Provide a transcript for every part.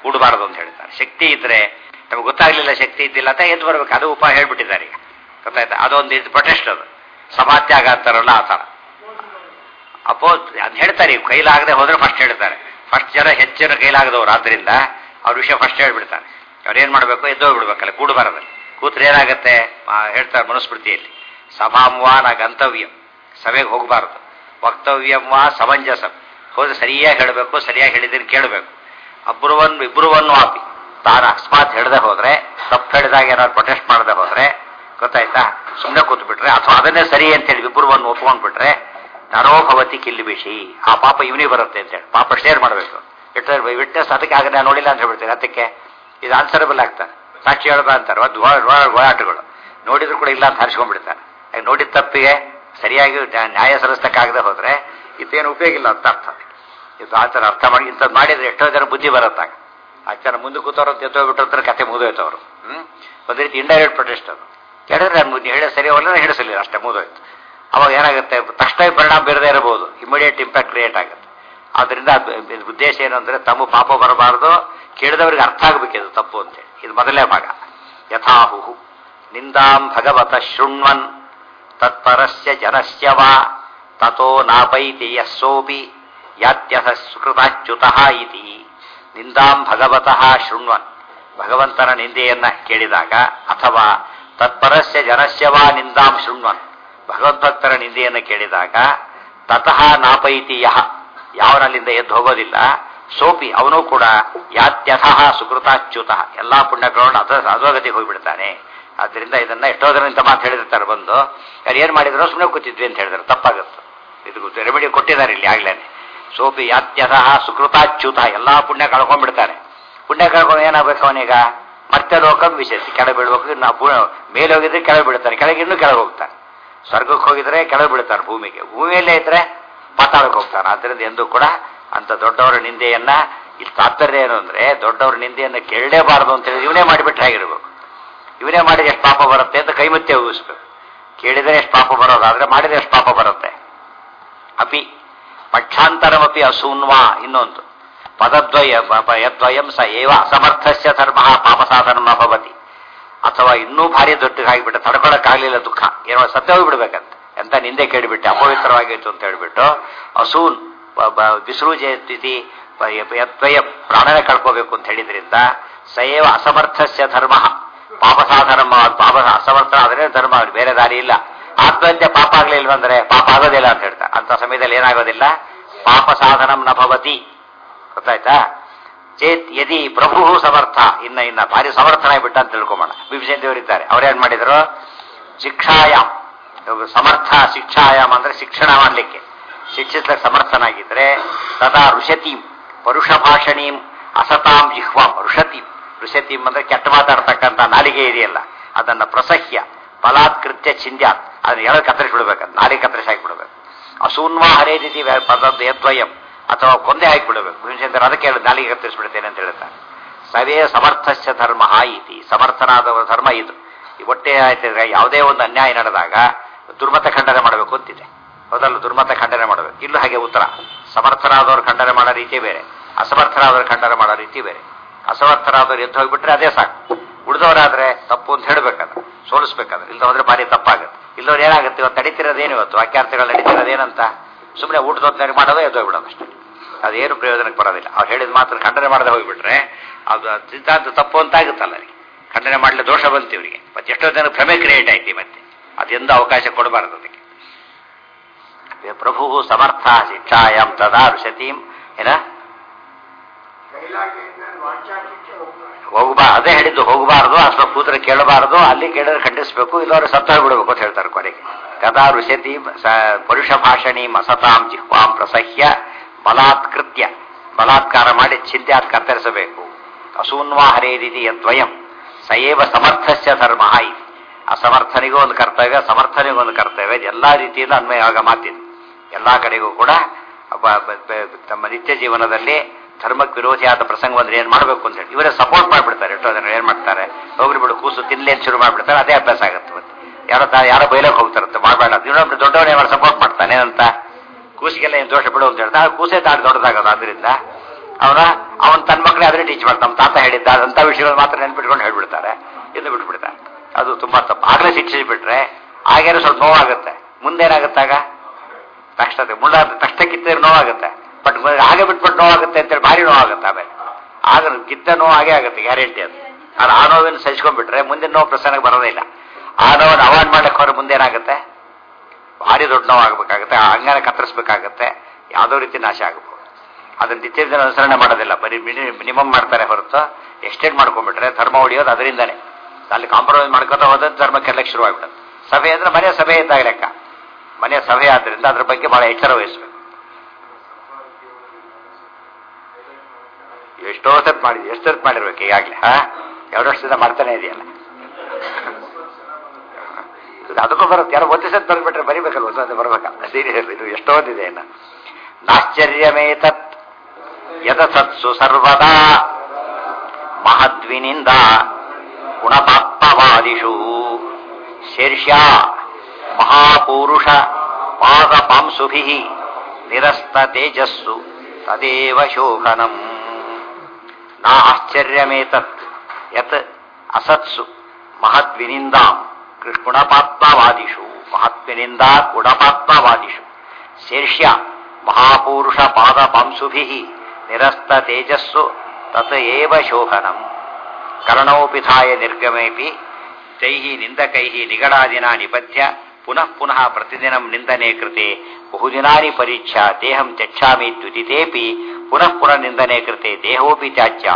ಕೂಡಬಾರದು ಅಂತ ಹೇಳ್ತಾರೆ ಶಕ್ತಿ ಇದ್ರೆ ನಮ್ಗೆ ಗೊತ್ತಾಗ್ಲಿಲ್ಲ ಶಕ್ತಿ ಇದ್ದಿಲ್ಲ ಅಂತ ಎದ್ದು ಬರ್ಬೇಕು ಅದು ಉಪಾಯ ಹೇಳ್ಬಿಟ್ಟಿದ್ದಾರೆ ಈಗ ಗೊತ್ತಾಯ್ತಾ ಅದೊಂದು ಇದು ಪ್ರೊಟೆಸ್ಟ್ ಅದು ಸಮಾತ್ಯಾಗ ಅಂತಾರಲ್ಲ ಆ ಥರ ಅಪೋ ಅದ್ ಹೇಳ್ತಾರೆ ಇವ್ ಕೈಲಾಗದೆ ಹೋದ್ರೆ ಫಸ್ಟ್ ಹೇಳ್ತಾರೆ ಫಸ್ಟ್ ಜನ ಹೆಚ್ಚು ಜನ ಕೈಲಾಗದವ್ರು ಆದ್ರಿಂದ ಅವ್ರ ವಿಷಯ ಫಸ್ಟ್ ಹೇಳ್ಬಿಡ್ತಾರೆ ಅವ್ರು ಏನ್ ಮಾಡ್ಬೇಕು ಎದ್ದೋಗ್ಬಿಡ್ಬೇಕಲ್ಲ ಕೂಡಬಾರದಲ್ಲಿ ಕೂತ್ರೆ ಏನಾಗತ್ತೆ ಆ, ಹೇಳ್ತಾರೆ ಮನುಸ್ಮೃತಿಯಲ್ಲಿ ಸಭಾಂವಾನ ಗಂತವ್ಯಂ ಸಭೆಗೆ ಹೋಗಬಾರದು ವಕ್ತವ್ಯಂ ವಾ ಸಮಂಜಸಂ ಹೋದ್ರೆ ಸರಿಯಾಗಿ ಹೇಳಬೇಕು ಸರಿಯಾಗಿ ಹೇಳಿದ್ದನ್ನು ಕೇಳಬೇಕು ಅಬ್ರುವನ್ ಇಬ್ರುವನ್ನು ಆಪಿ ತಾನು ಅಕಸ್ಮಾತ್ ಹೇಳದೆ ಹೋದ್ರೆ ತಪ್ಪು ಹೇಳಿದಾಗ ಏನಾದ್ರು ಪ್ರೊಟೆಸ್ಟ್ ಮಾಡದೆ ಹೋದ್ರೆ ಗೊತ್ತಾಯ್ತಾ ಸುಮ್ಮನೆ ಕೂತ್ ಬಿಟ್ರೆ ಅಥವಾ ಅದನ್ನೇ ಸರಿ ಅಂತ ಹೇಳಿ ಇಬ್ಬರುವನ್ನು ಒಪ್ಕೊಂಡ್ಬಿಟ್ರೆ ನರೋಭವತಿ ಕಿಲ್ಲಿ ಬಿಷಿ ಆ ಪಾಪ ಇವನಿಗೆ ಬರುತ್ತೆ ಅಂತ ಹೇಳಿ ಪಾಪ ಶೇರ್ ಮಾಡಬೇಕು ಇಟ್ಟರೆ ವಿಟ್ನೆಸ್ ಅದಕ್ಕೆ ಆಗ ನಾನು ನೋಡಿಲ್ಲ ಅಂತ ಹೇಳ್ಬಿಡ್ತೀನಿ ಅದಕ್ಕೆ ಇದು ಆನ್ಸರಬಲ್ ಆಗ್ತಾರೆ ಸಾಕ್ಷಿ ಹೇಳ್ಬಾ ಅಂತಾರೆ ಒಂದು ಓಡಾಟಗಳು ನೋಡಿದ್ರು ಕೂಡ ಇಲ್ಲ ಅಂತ ಹರಿಸ್ಕೊಂಡ್ಬಿಡ್ತಾರೆ ಹಾಗೆ ನೋಡಿದ ತಪ್ಪಿಗೆ ಸರಿಯಾಗಿ ನ್ಯಾ- ನ್ಯಾಯ ಸಲ್ಲಿಸಕ್ಕಾಗದೆ ಹೋದ್ರೆ ಇದೇನು ಉಪಯೋಗ ಇಲ್ಲ ಅಂತ ಅರ್ಥ ಇದು ಆ ಥರ ಅರ್ಥ ಮಾಡಿ ಇಂಥದ್ದು ಮಾಡಿದ್ರೆ ಎಷ್ಟೋ ಜನ ಬುದ್ಧಿ ಬರುತ್ತಾಗ ಆ ಜನ ಮುಂದೆ ಕೂತವ್ರು ಅಂತ ಎತ್ತೋಗ್ಬಿಟ್ಟಿರ್ತಾರೆ ಕತೆ ಮುಗಿದೋಯ್ತು ಅವರು ಹ್ಮ್ ಒಂದು ರೀತಿ ಇಂಡೈರೆಕ್ಟ್ ಪ್ರೊಟೆಸ್ಟ್ ಅದು ಹೇಳಿದ್ರೆ ನಾನು ಮುಂದೆ ಹೇಳಿ ಸರಿ ಹೋಗಲ್ಲ ಹೇಳಿಸಲಿಲ್ಲ ಅಷ್ಟೇ ಮುಗಿದೋಯ್ತು ಅವಾಗ ಏನಾಗುತ್ತೆ ತಕ್ಷಣ ಪರಿಣಾಮ ಬೀರದೇ ಇರಬಹುದು ಇಮಿಡಿಯೇಟ್ ಇಂಪ್ಯಾಕ್ಟ್ ಕ್ರಿಯೇಟ್ ಆಗುತ್ತೆ ಆದ್ರಿಂದ ಅದ್- ಇದ್ ಉದ್ದೇಶ ಏನು ಅಂದ್ರೆ ತಮ್ಮ ಪಾಪ ಬರಬಾರದು ಕೇಳಿದವರಿಗೆ ಅರ್ಥ ಆಗಬೇಕಿದು ತಪ್ಪು ಅಂತೇಳಿ ಇದು ಮೊದಲನೇ ಭಾಗ ಯಥಾಹು ನಿಂದಾಂ ಭಗವತ ಶೃಣ್ವನ್ ತತ್ಪರಸ್ಯ ಜನಸ್ಯ ವಾ ತಥೋ ನಾಪೈತಿ ಯಸ್ಸೋಪಿ ಯಾತ್ಯಥ ಸುಕೃತಾಚ್ಯುತಃ ಇತಿ ನಿಂದಾಂ ಭಗವತಃ ಶೃಣ್ವನ್ ಭಗವಂತನ ನಿಂದೆಯನ್ನ ಕೇಳಿದಾಗ ಅಥವಾ ತತ್ಪರಸ್ಯ ಜನಸ್ಯ ವಾ ನಿಂದಾಂ ಶೃಣ್ವನ್ ಭಗವದ್ಭಕ್ತರ ನಿಂದೆಯನ್ನು ಕೇಳಿದಾಗ ತತಃ ನಾಪೈತಿ ಯಹ ಯಾವನಲ್ಲಿಂದ ಎದ್ದು ಹೋಗೋದಿಲ್ಲ ಸೋಪಿ ಅವನು ಕೂಡ ಯಾತ್ಯಥಃ ಸುಕೃತಾಚ್ಯುತ ಎಲ್ಲಾ ಪುಣ್ಯಗಳನ್ನು ಅದ ಅಧೋಗತಿಗೆ ಹೋಗ್ಬಿಡ್ತಾನೆ ಆದ್ರಿಂದ ಇದನ್ನ ಎಷ್ಟೋ ಜನ ಇಂಥ ಮಾತು ಹೇಳಿರ್ತಾರೆ ಬಂದು ಯಾರು ಏನ್ ಮಾಡಿದ್ರು ಸುಮ್ಮನೆ ಕೂತಿದ್ವಿ ಅಂತ ಹೇಳಿದ್ರು ತಪ್ಪಾಗುತ್ತೆ ಇದು ರೆಮಿಡಿ ಕೊಟ್ಟಿದ್ದಾರೆ ಇಲ್ಲಿ ಆಗ್ಲೇನೆ ಸೋಪಿ ಯಾತ್ಯಥಃ ಸುಕೃತಾಚ್ಯುತ ಎಲ್ಲಾ ಪುಣ್ಯ ಕಳ್ಕೊಂಡ್ಬಿಡ್ತಾನೆ ಪುಣ್ಯ ಕಳ್ಕೊಂಡು ಏನಾಗಬೇಕು ಅವನೀಗ ಮತ್ತೆ ಲೋಕಂ ವಿಶೇಷ ಕೆಳಗೆ ಬೀಳ್ಬೇಕು ಇನ್ನು ಪು- ಮೇಲೆ ಹೋಗಿದ್ರೆ ಕೆಳಗೆ ಬೀಳ್ತಾನೆ ಕೆಳಗೆ ಇನ್ನೂ ಕೆಳಗೆ ಹೋಗ್ತಾನೆ ಸ್ವರ್ಗಕ್ಕೆ ಹೋಗಿದ್ರೆ ಕೆಳಗೆ ಬೀಳ್ತಾನೆ ಭೂಮಿಗೆ ಭೂಮಿಯಲ್ಲೇ ಇದ್ರೆ ಪಾತಾಳಕ್ಕೆ ಹೋಗ್ತಾನೆ ಅದರಿಂದ ಎಂದೂ ಕೂಡ ಅಂತ ದೊಡ್ಡವರ ನಿಂದೆಯನ್ನ ಇಲ್ಲಿ ತಾತ್ಪರ್ಯ ಏನು ಅಂದ್ರೆ ದೊಡ್ಡವರ ನಿಂದೆಯನ್ನ ಕೇಳಲೇಬಾರದು ಅಂತ ಹೇಳಿ ಇವನೇ ಮಾಡಿಬಿಟ್ರೆ ಆಗಿರ್ಬೇಕು ಇವನೇ ಮಾಡಿದ್ರೆ ಎಷ್ಟು ಪಾಪ ಬರುತ್ತೆ ಅಂತ ಕೈಮುತ್ತೆ ಊಹಿಸ್ಬೇಕು ಕೇಳಿದರೆ ಎಷ್ಟು ಪಾಪ ಬರೋದಾದ್ರೆ ಮಾಡಿದ್ರೆ ಎಷ್ಟು ಪಾಪ ಬರುತ್ತೆ ಅಪಿ ಪಕ್ಷಾಂತರಮಪಿ ಅಸೂನ್ವಾ ಇನ್ನೊಂದು ಪದದ್ವಯ ಪ- ಪ- ಯದ್ವಯಂ ಸ ಏವ ಅಸಮರ್ಥಸ್ಯ ಧರ್ಮ ಪಾಪಸಾಧನ ಭವತಿ ಅಥವಾ ಇನ್ನೂ ಭಾರಿ ದೊಡ್ಡಗಾಗಿಬಿಟ್ಟು ತಡ್ಕೊಳಕ್ಕಾಗಲಿಲ್ಲ ದುಃಖ ಏನೋ ಸತ್ಯ ಹೋಗ್ಬಿಡ್ಬೇಕಂತ ಎಂತ ನಿಂದೆ ಕೇಳಿಬಿಟ್ಟೆ ಅಪವಿತ್ರವಾಗಿತ್ತು ಅಂತ ಹೇಳ್ಬಿಟ್ಟು ಅಸೂನ್ ಬ- ಬ- ವಿಸೃಜೆ ತಿಥಿ ಪ- ಯ- ಯದ್ವಯ ಪ್ರಾಣನೇ ಕಳ್ಕೋಬೇಕು ಅಂತ ಹೇಳಿದ್ರಿಂದ ಸಯೇವ ಅಸಮರ್ಥಸ್ಯ ಧರ್ಮ ಪಾಪಸಾಧನ ಪಾಪ ಅಸಮರ್ಥ ಆದ್ರೆ ಧರ್ಮ ಬೇರೆ ದಾರಿ ಇಲ್ಲ ಆತ್ಮಹತ್ಯೆ ಪಾಪ ಆಗ್ಲಿಲ್ವಂದ್ರೆ ಪಾಪ ಆಗೋದಿಲ್ಲ ಅಂತ ಹೇಳ್ತಾರೆ ಅಂತ ಸಮಯದಲ್ಲಿ ಏನಾಗೋದಿಲ್ಲ ಪಾಪ ಸಾಧನಂ ನ ಭವತಿ ಗೊತ್ತಾಯ್ತಾ ಚೇತ್ ಯದಿ ಪ್ರಭು ಸಮರ್ಥ ಇನ್ನ ಇನ್ನ ಭಾರಿ ಸಮರ್ಥನಾಗಿ ಬಿಟ್ಟ ಅಂತ ತಿಳ್ಕೊಂಬೋಣ ಬಿಪಿಸೇನ್ ದೇವರಿದ್ದಾರೆ ಅವ್ರೇನ್ ಮಾಡಿದ್ರು ಶಿಕ್ಷಾಯಾಮ್ ಸಮರ್ಥ ಶಿಕ್ಷಾಯಾಮ್ ಅಂದ್ರೆ ಶಿಕ್ಷಣ ಮಾಡ್ಲಿಕ್ಕೆ ಶಿಕ್ಷಿಸ್ಲಿಕ್ಕೆ ಸಮರ್ಥನಾಗಿದ್ರೆ ತದಾ ಋಷತೀಂ ಪರುಷ ಭಾಷಣೀಂ ಅಸತಾಂ ಜಿಹ್ವಾಂ ಋಷತೀಂ ಋಷತೀಂ ಅಂದ್ರೆ ಕೆಟ್ಟ ಮಾತಾಡ್ತಕ್ಕಂಥ ನಾಲಿಗೆ ಇದೆಯಲ್ಲ ಅದನ್ನ ಪ್ರಸಹ್ಯ ಬಲಾತ್ಕೃತ್ಯ ಚಿಂದ್ಯಾತ್ ಅದನ್ನ ಎಳೆ ಕತ್ತರಿಸ್ಬಿಡ್ಬೇಕಂತ ನಾಲಿಗೆ ಕತ್ತರಿಸಿ ಹಾಕಿಬಿಡ್ಬೇಕು ಅಸೂನ್ವಾ ಹರೇ ರೀತಿ ಪದದ್ದು ಯದ್ವಯಂ ಅಥವಾ ಕೊಂದೆ ಹಾಕಿಬಿಡಬೇಕು ಭೀಮಚಂದ್ರ ಅದಕ್ಕೆ ಹೇಳಿ ನಾಲಿಗೆ ಕತ್ತರಿಸ್ಬಿಡ್ತೇನೆ ಅಂತ ಹೇಳ್ತಾರೆ ಸವೇ ಸಮರ್ಥಸ್ಯ ಧರ್ಮ ಇತಿ ಸಮರ್ಥನಾದವರ ಧರ್ಮ ಇದು ಈ ಒಟ್ಟೆ ಆಯ್ತಿದ್ರೆ ಯಾವುದೇ ಒಂದು ಅನ್ಯಾಯ ನಡೆದಾಗ ದುರ್ಮತ ಖಂಡನೆ ಮಾಡಬೇಕು ಅಂತಿದೆ ಹೌದಲ್ಲ ದುರ್ಮತ ಖಂಡನೆ ಮಾಡಬೇಕು ಇಲ್ಲೂ ಹಾಗೆ ಉತ್ತರ ಸಮರ್ಥರಾದವರು ಖಂಡನೆ ಮಾಡೋ ರೀತಿ ಬೇರೆ ಅಸಮರ್ಥರಾದವರು ಖಂಡನೆ ಮಾಡೋ ರೀತಿ ಬೇರೆ ಅಸಮರ್ಥರಾದವರು ಎದ್ದು ಹೋಗ್ಬಿಟ್ರೆ ಅದೇ ಸಾಕು ಉಳಿದವರಾದ್ರೆ ತಪ್ಪು ಅಂತ ಹೇಳ್ಬೇಕಾದ್ರೆ ಸೋಲಿಸ್ಬೇಕಾದ್ರೆ ಇಲ್ದ ಹೋದ್ರೆ ಭಾರಿ ತಪ್ಪಾಗುತ್ತೆ ಇಲ್ಲವ್ರು ಏನಾಗುತ್ತೆ ಇವತ್ತು ನಡೀತಿರೋದೇನು ಇವತ್ತು ವಾಕ್ಯಾರ್ಥಗಳು ನಡೀತಿರೋದೇನಂತ ಸುಮ್ಮನೆ ಊಟದ ಹೊತ್ತಿನಾಗ ಮಾಡೋದೇ ಎದ್ದು ಹೋಗ್ಬಿಡೋದು ಅಷ್ಟೇ ಅದೇನು ಪ್ರಯೋಜನಕ್ಕೆ ಬರೋದಿಲ್ಲ ಅವ್ರು ಹೇಳಿದ ಮಾತ್ರ ಖಂಡನೆ ಮಾಡದೆ ಹೋಗ್ಬಿಟ್ರೆ ಅದು ಸಿದ್ಧಾಂತ ತಪ್ಪು ಅಂತ ಆಗುತ್ತಲ್ಲ ಅಲ್ಲಿ ಖಂಡನೆ ಮಾಡಲಿ ದೋಷ ಬಂತು ಇವರಿಗೆ ಮತ್ತೆ ಎಷ್ಟೋ ಜನ ಭ್ರಮೆ ಕ್ರಿಯೇಟ್ ಆಯ್ತು ಮತ್ತೆ ಅದೆಂದು ಅವಕಾಶ ಕೊಡಬಾರದು ಅದಕ್ಕೆ ಪ್ರಭು ಸಮರ್ಥ ಶಿಕ್ಷಾಯಾಮ್ ತದಾ ಋಷತೀಂ ಏನ ಹೋಗಬಾ ಅದೇ ಹೇಳಿದ್ದು ಹೋಗಬಾರದು ಅಥವಾ ಕೂತ್ರೆ ಕೇಳಬಾರದು ಅಲ್ಲಿ ಕೇಳಿದ್ರೆ ಖಂಡಿಸ್ಬೇಕು ಇಲ್ಲವ್ರು ಸತ್ತ ಬಿಡಬೇಕು ಅಂತ ಹೇಳ್ತಾರೆ ಕೊನೆಗೆ ಕದಾ ಋಷತಿ ಪರುಷ ಭಾಷಣಿ ಮಸತಾಂ ಜಿಹ್ವಾಂ ಪ್ರಸಹ್ಯ ಬಲಾತ್ಕೃತ್ಯ ಬಲಾತ್ಕಾರ ಮಾಡಿ ಚಿಂತ್ಯಾತ್ ಕತ್ತರಿಸಬೇಕು ಅಸೂನ್ವಾ ಹರೇದಿತಿ ಯದ್ವಯಂ ಸಯೇವ ಸಮರ್ಥಸ್ಯ ಧರ್ಮ ಇತಿ ಅಸಮರ್ಥನಿಗೂ ಒಂದು ಕರ್ತವ್ಯ ಸಮರ್ಥನಿಗೂ ಒಂದು ಕರ್ತವ್ಯ ಎಲ್ಲಾ ರೀತಿಯಿಂದ ಅನ್ವಯ ಆಗ ಮಾತಿದೆ ಎಲ್ಲಾ ಕಡೆಗೂ ಕೂಡ ಬ- ಬ- ಬ- ತಮ್ಮ ನಿತ್ಯ ಜೀವನದಲ್ಲಿ ಧರ್ಮಕ್ಕೆ ವಿರೋಧಿಯಾದ ಪ್ರಸಂಗ ಬಂದ್ರೆ ಏನ್ ಮಾಡ್ಬೇಕು ಅಂತ ಹೇಳಿ ಇವರೇ ಸಪೋರ್ಟ್ ಮಾಡ್ಬಿಡ್ತಾರೆ ಎಷ್ಟೋ ಜನ ಏನ್ ಮಾಡ್ತಾರೆ ಹೋಗ್ರಿ ಬಿಡು ಕೂಸು ತಿನ್ಲಿ ಅಂತ ಶುರು ಮಾಡ್ಬಿಡ್ತಾರೆ ಅದೇ ಅಭ್ಯಾಸ ಆಗುತ್ತೆ ಮತ್ತೆ ಯಾರೋ ತಾ ಯಾರೋ ಬೈಲಕ್ಕೆ ಹೋಗ್ತಾರಂತೆ ಮಾಡಬೇಡ ಇನ್ನೊಬ್ರು ದೊಡ್ಡವನೇ ಮಾಡಿ ಸಪೋರ್ಟ್ ಮಾಡ್ತಾನೆ ಅಂತ ಕೂಸಿಗೆಲ್ಲ ಏನು ದೋಷ ಬಿಡು ಅಂತ ಹೇಳ್ತಾ ಆ ಕೂಸೇ ತಾನು ದೊಡ್ಡದಾಗೋದು ಆದ್ರಿಂದ ಅವನ ಅವನ್ ತನ್ನ ಮಕ್ಕಳೇ ಅದನ್ನೇ ಟೀಚ್ ಮಾಡ್ತಾನೆ ನಮ್ಮ ತಾತ ಹೇಳಿದ್ದ ಅದಂತ ವಿಷಯಗಳು ಮಾತ್ರ ನೆನ್ಪಿಟ್ಕೊಂಡು ಹೇಳ್ಬಿಡ್ತಾರೆ ಇನ್ನು ಬಿಟ್ಬಿಡ್ತಾರೆ ಅದು ತುಂಬಾ ತಪ್ಪು ಆಗ್ಲೇ ಶಿಕ್ಷೆ ಬಿಟ್ರೆ ಆಗೇನೋ ಸ್ವಲ್ಪ ನೋವಾಗುತ್ತೆ ಮುಂದೇನಾಗುತ್ತಾಗ ತಕ್ಷಣ ಮುಳ್ಳ ತಕ್ಷಣ ಕಿತ್ತಿದ್ರೆ ನೋವಾಗುತ್ತೆ ಬಟ್ ಹಾಗೆ ಬಿಟ್ಬಿಟ್ಟು ನೋವಾಗುತ್ತೆ ಅಂತೇಳಿ ಭಾರಿ ನೋವಾಗುತ್ತೆ ಆಮೇಲೆ ಆಗ ಕಿತ್ತ ನೋವು ಹಾಗೆ ಆಗುತ್ತೆ ಗ್ಯಾರಂಟಿ ಅದು ಅದು ಆ ನೋವಿನ ಸಹಿಸ್ಕೊಂಡ್ಬಿಟ್ರೆ ಮುಂದಿನ ನೋವು ಪ್ರಸನ್ನಕ್ಕೆ ಬರೋದೇ ಇಲ್ಲ ಆ ನೋವನ್ನು ಅವಾಯ್ಡ್ ಮಾಡಕ್ಕೆ ಹೊರ ಮುಂದೆ ಏನಾಗುತ್ತೆ ಭಾರಿ ದೊಡ್ಡ ನೋವು ಆಗಬೇಕಾಗುತ್ತೆ ಆ ಅಂಗನ ಕತ್ತರಿಸ್ಬೇಕಾಗತ್ತೆ ಯಾವುದೋ ರೀತಿ ನಾಶ ಆಗಬಹುದು ಅದನ್ನ ನಿತ್ಯದಿಂದ ಅನುಸರಣೆ ಮಾಡೋದಿಲ್ಲ ಬರೀ ಮಿನಿಮಮ್ ಮಾಡ್ತಾರೆ ಹೊರತು ಎಕ್ಸ್ಟೆಂಡ್ ಮಾಡ್ಕೊಂಡ್ಬಿಟ್ರೆ ಧರ್ಮ ಹೊಡಿಯೋದು ಅದರಿಂದನೇ ಅಲ್ಲಿ ಕಾಂಪ್ರಮೈಸ್ ಮಾಡ್ಕೊತಾ ಹೋದ್ರೆ ಧರ್ಮಕ್ಕೆಲ್ಲ ಶುರುವಾಗ್ಬಿಡುತ್ತೆ ಸಭೆ ಅಂದ್ರೆ ಮನೆ ಸಭೆ ಇದ್ದಾಗ ಲೆಕ್ಕ ಮನೆ ಸಭೆ ಆದ್ರಿಂದ ಅದ್ರ ಬಗ್ಗೆ ಬಹಳ ಎಚ್ಚರ ವಹಿಸ್ಬೇಕು ಎಷ್ಟೋ ಸತ್ ಮಾಡಿದ್ವಿ ಎಷ್ಟು ಸತ್ ಮಾಡಿರ್ಬೇಕು ಈಗಾಗಲೇ ಹಾ ಎರಡು ವರ್ಷದಿಂದ ಮಾಡ್ತಾನೆ ಇದೆಯಲ್ಲ ಇದು ಅದಕ್ಕೂ ಬರುತ್ತೆ ಯಾರೋ ಒಂದು ಸತ್ ಬರ್ಬಿಟ್ರೆ ಬರಿಬೇಕಲ್ಲ ಒಂದು ಸತಿ ಬರ್ಬೇಕಲ್ಲ ಸೀರಿಯಸ್ ಇದು ಎಷ್ಟೊಂದಿದೆ ಇನ್ನು ನಾಶ್ಚರ್ಯಮೇತತ್ ಯದಸತ್ಸು ಸರ್ವದಾ ಮಹದ್ವಿನಿಂದ ಗುಣಪಾತ್ಮವಾದಿಷು ಶೀರ್ಷ್ಯ ಮಹಾಪೂರುಷ ಪಾದಪಾಂಸುಭಿ ನಿರಸ್ತ ತೇಜಸ್ಸು ತದೇವ ಶೋಭನಂ ನಾ ಆಶ್ಚರ್ಯಮೇತತ್ ಯತ್ ಅಸತ್ಸು ಮಹದ್ವಿನಿಂದಾಂ ಗುಣಪಾತ್ಮವಾದಿಷು ಮಹತ್ವಿನಿಂದ ಗುಣಪಾತ್ಮವಾದಿಷು ಶೀರ್ಷ್ಯ ಮಹಾಪೂರುಷ ಪಾದಪಾಂಸುಭಿ ನಿರಸ್ತ ತೇಜಸ್ಸು ತತ್ ಏವ ಶೋಭನಂ ಕರ್ಣೋಪಿಥಾಯ ನಿರ್ಗಮೇಪಿ ತೈಃ ನಿಂದಕೈಃ ನಿಗಡಾದಿನ ನಿಬಧ್ಯ ಪುನಃ ಪುನಃ ಪ್ರತಿದಿನಂ ನಿಂದನೆ ಕೃತೆ ಬಹುದಿನಾನಿ ಪರೀಕ್ಷಾ ದೇಹಂ ತ್ಯಚ್ಛಾಮಿ ದ್ಯುತಿತೇಪಿ ಪುನಃ ಪುನಃ ನಿಂದನೆ ಕೃತೆ ದೇಹೋಪಿ ತ್ಯಾಜ್ಯ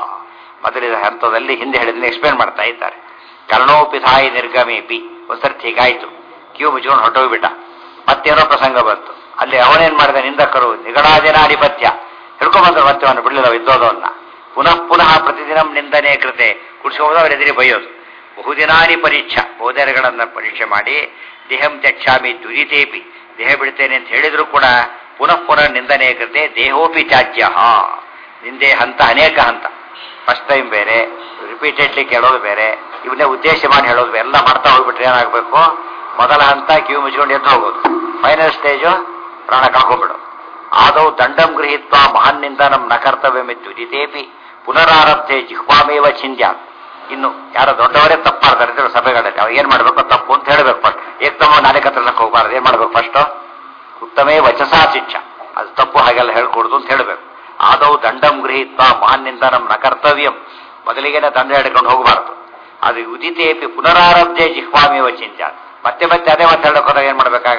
ಮೊದಲಿನ ಹಂತದಲ್ಲಿ ಹಿಂದೆ ಹೇಳಿದ್ರೆ ಎಕ್ಸ್ಪ್ಲೇನ್ ಮಾಡ್ತಾ ಇದ್ದಾರೆ ಕರ್ಣೋಪಿಥಾಯ ನಿರ್ಗಮೇಪಿ ಒಂದ್ಸರ್ತಿ ಹೀಗಾಯ್ತು ಕ್ಯೂ ಮುಚ್ಕೊಂಡು ಹೊಟ್ಟೋಗ್ಬಿಟ್ಟ ಮತ್ತೇನೋ ಪ್ರಸಂಗ ಬಂತು ಅಲ್ಲಿ ಅವನೇನ್ ಮಾಡಿದ ನಿಂದಕರು ನಿಗಡಾದಿನ ಅಧಿಪತ್ಯ ಹಿಡ್ಕೊಂಡ್ಬಂದ್ರು ಮತ್ತೆ ಅವನು ಬಿಡಲಿಲ್ಲ ವಿದ್ಯೋಧವನ್ನ ಪುನಃ ಪುನಃ ಪ್ರತಿದಿನಂ ನಿಂದನೆ ಕೃತೆ ಕುಡಿಸ್ಕೊಂಡು ಅವ್ರ ಎದುರಿ ಬೈಯೋದು ಬಹುದಿನಾನಿ ಪರೀಕ್ಷಾ ಬಹುದಿನಗಳನ್ನ ಪರೀಕ್ಷೆ ಮಾಡಿ ದೇಹಂ ತ್ಯಕ್ಷಾಮಿ ದುರಿತೇಪಿ ದೇಹ ಬಿಡ್ತೇನೆ ಅಂತ ಹೇಳಿದ್ರು ಕೂಡ ಪುನಃ ಪುನಃ ನಿಂದನೆ ಕೃತೆ ದೇಹೋಪಿ ತ್ಯಾಜ್ಯ ನಿಂದೆ ಹಂತ ಅನೇಕ ಹಂತ ಫಸ್ಟ್ ಟೈಮ್ ಬೇರೆ ರಿಪೀಟೆಡ್ಲಿ ಕೇಳೋದು ಬೇರೆ ಇವನ್ನೇ ಉದ್ದೇಶ ಮಾಡಿ ಹೇಳೋದು ಬೇರೆ ಎಲ್ಲ ಮಾಡ್ತಾ ಹೋಗ್ಬಿಟ್ರೆ ಏನಾಗಬೇಕು ಮೊದಲ ಹಂತ ಕಿವಿ ಮುಚ್ಕೊಂಡು ಎದ್ದು ಹೋಗೋದು ಫೈನಲ್ ಸ್ಟೇಜು ಪ್ರಾಣ ಕಳ್ಕೊಂಡ್ಬಿಡು ಆದೌ ದಂಡಂ ಗೃಹೀತ್ವ ಮಹನ್ನಿಂದ ನಮ್ ನ ಕರ್ತವ್ಯಮಿತ್ತು ವಿದಿತೇಪಿ ಪುನರಾರಬ್ಧೆ ಜಿಹ್ವಾಮೇವ ಚಿಂದ್ಯ ಇನ್ನು ಯಾರೋ ದೊಡ್ಡವರೇ ತಪ್ಪು ಮಾಡ್ತಾರೆ ಅಂತ ಸಭೆಗಳಲ್ಲಿ ಅವ್ರು ಏನ್ ಮಾಡ್ಬೇಕು ತಪ್ಪು ಅಂತ ಹೇಳ್ಬೇಕು ಫಸ್ಟ್ ಏಕ್ತಮ ನಾಳೆ ಕತ್ರಕ್ಕೆ ಹೋಗ್ಬಾರ್ದು ಏನ್ ಮಾಡ್ಬೇಕು ಫಸ್ಟ್ ಉತ್ತಮೇ ವಚಸಾ ಶಿಕ್ಷ ಅದು ತಪ್ಪು ಹಾಗೆಲ್ಲ ಹೇಳ್ಕೊಡುದು ಅಂತ ಹೇಳ್ಬೇಕು ಆದೌ ದಂಡಂ ಗೃಹೀತ್ವ ಮಹನ್ನಿಂದ ನಮ್ ನ ಕರ್ತವ್ಯಂ ಮೊದಲಿಗೆನೆ ದಂಡ ಹಿಡ್ಕೊಂಡು ಹೋಗಬಾರ್ದು ಅದು ಉದಿತೇಪಿ ಪುನರಾರಬ್ಧೆ ಜಿಹ್ವಾಮೇವ ಚಿಂತ್ಯ ಮತ್ತೆ ಮತ್ತೆ ಅದೇ ಮತ್ತೆ ಹೇಳಕ್ ಹೋದಾಗ ಏನ್ ಮಾಡ್ಬೇಕಾಗ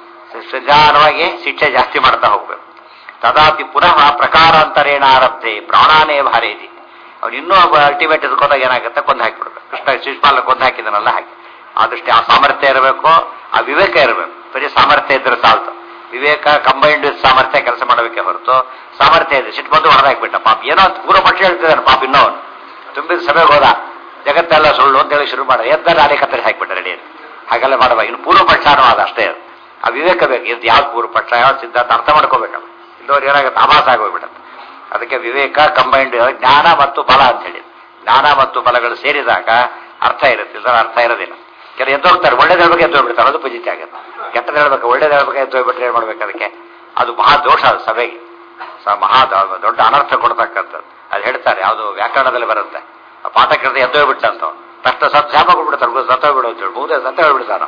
ನಿಧಾನವಾಗಿ ಶಿಕ್ಷೆ ಜಾಸ್ತಿ ಮಾಡ್ತಾ ಹೋಗ್ಬೇಕು ತದಾಪಿ ಪುನಃ ಪ್ರಕಾರಾಂತರೇಣ ಆರಬ್ಧೆ ಪ್ರಾಣಾನೇ ಭಾರೇದಿ ಅವ್ನು ಇನ್ನೂ ಅಲ್ಟಿಮೇಟ್ ಎದ್ಕೊಂಡಾಗ ಏನಾಗುತ್ತೆ ಕೊಂದು ಹಾಕಿಬಿಡ್ಬೇಕು ಕೃಷ್ಣ ಶಿಶುಪಾಲ ಕೊಂದು ಹಾಕಿದನಲ್ಲ ಹಾಕಿ ಆದಷ್ಟೇ ಆ ಸಾಮರ್ಥ್ಯ ಇರಬೇಕು ಆ ವಿವೇಕ ಇರಬೇಕು ಬರೀ ಸಾಮರ್ಥ್ಯ ಇದ್ರೆ ಸಾಲ್ತು ವಿವೇಕ ಕಂಬೈನ್ಡ್ ಸಾಮರ್ಥ್ಯ ಕೆಲಸ ಮಾಡಬೇಕೆ ಹೊರತು ಸಾಮರ್ಥ್ಯ ಇದೆ ಸಿಟ್ಟು ಬಂದು ಹೊರದಾಕ್ಬಿಟ್ಟ ಪಾಪ ಏನೋ ಪೂರ್ವ ಪಕ್ಷ ಹೇಳ್ತಿದ್ದಾನೆ ಪಾಪ ಇನ್ನೂ ಅವನು ತುಂಬಿದ ಸಭೆಗೆ ಹೋದ ಜಗತ್ತೆಲ್ಲ ಸುಳ್ಳು ಅಂತ ಹೇಳಿ ಶುರು ಮಾಡ ಎದ್ದ ನಾಳೆ ಕತ್ತರಿ ಹಾಕಿಬಿಟ್ಟ ರೆಡಿ ಹಾಗೆಲ್ಲ ಮಾಡುವ ಇನ್ನು ಪೂರ್ವ ಪಕ್ಷ ಅನ್ನೋದು ಅಷ್ಟೇ ಅದು ಆ ವಿವೇಕ ಬೇಕು ಇದು ಯಾವ್ದು ಪೂರ್ವ ಪಕ್ಷ ಯಾವ ಸಿದ್ಧಾಂತ ಅರ್ಥ ಮಾಡ್ಕೋಬೇಕಲ್ಲ ಇಲ್ಲವ್ರು ಏನಾಗುತ್ತೆ ಆಭಾಸ ಆಗೋಗ್ಬಿಡುತ್ತೆ ಅದಕ್ಕೆ ವಿವೇಕ ಕಂಬೈನ್ಡ್ ಜ್ಞಾನ ಮತ್ತು ಬಲ ಅಂತ ಹೇಳಿ ಜ್ಞಾನ ಮತ್ತು ಬಲಗಳು ಸೇರಿದಾಗ ಅರ್ಥ ಇರುತ್ತೆ ಇದರ ಅರ್ಥ ಇರೋದಿಲ್ಲ ಕೆಲವು ಎದ್ದು ಹೋಗ್ತಾರೆ ಒಳ್ಳೇದು ಹೇಳ್ಬೇಕು ಎದ್ದು ಹೋಗ್ಬಿಡ್ತಾರೆ ಅದು ಪಜಿತಿ ಆಗುತ್ತೆ ಕೆಟ್ಟದ್ದು ಹೇಳ್ಬೇಕು ಒಳ್ಳೇದು ಹೇಳ್ಬೇಕು ಎದ್ದು ಹೋಗ್ಬಿಟ್ರೆ ಏನ್ ಮಾಡ್ಬೇಕು ಅದಕ್ಕೆ ಅದು ಮಹಾ ದೋಷ ಅದು ಸಭೆಗೆ ಸ ಮಹಾ ದ- ದೊಡ್ಡ ಅನರ್ಥ ಕೊಡ್ತಕ್ಕಂಥದ್ದು ಅದು ಹೇಳ್ತಾರೆ ಯಾವುದು ವ್ಯಾಕರಣದಲ್ಲಿ ಬರುತ್ತೆ ಆ ಪಾಠ ಕೇಳಿದ್ರೆ ಎದ್ದು ಹೋಗ್ಬಿಟ್ಟಂತ ತಕ್ಷಣ ಸತ್ ಶಾಪ ಕೊಟ್ಬಿಡ್ತಾರೆ ಸತ್ತ ಹೋಗ್ಬಿಡು ಅಂತ ಹೇಳಿ ಮುಗಿದ ಸತ್ತ ಹೋಗ್ಬಿಡ್ತಾನ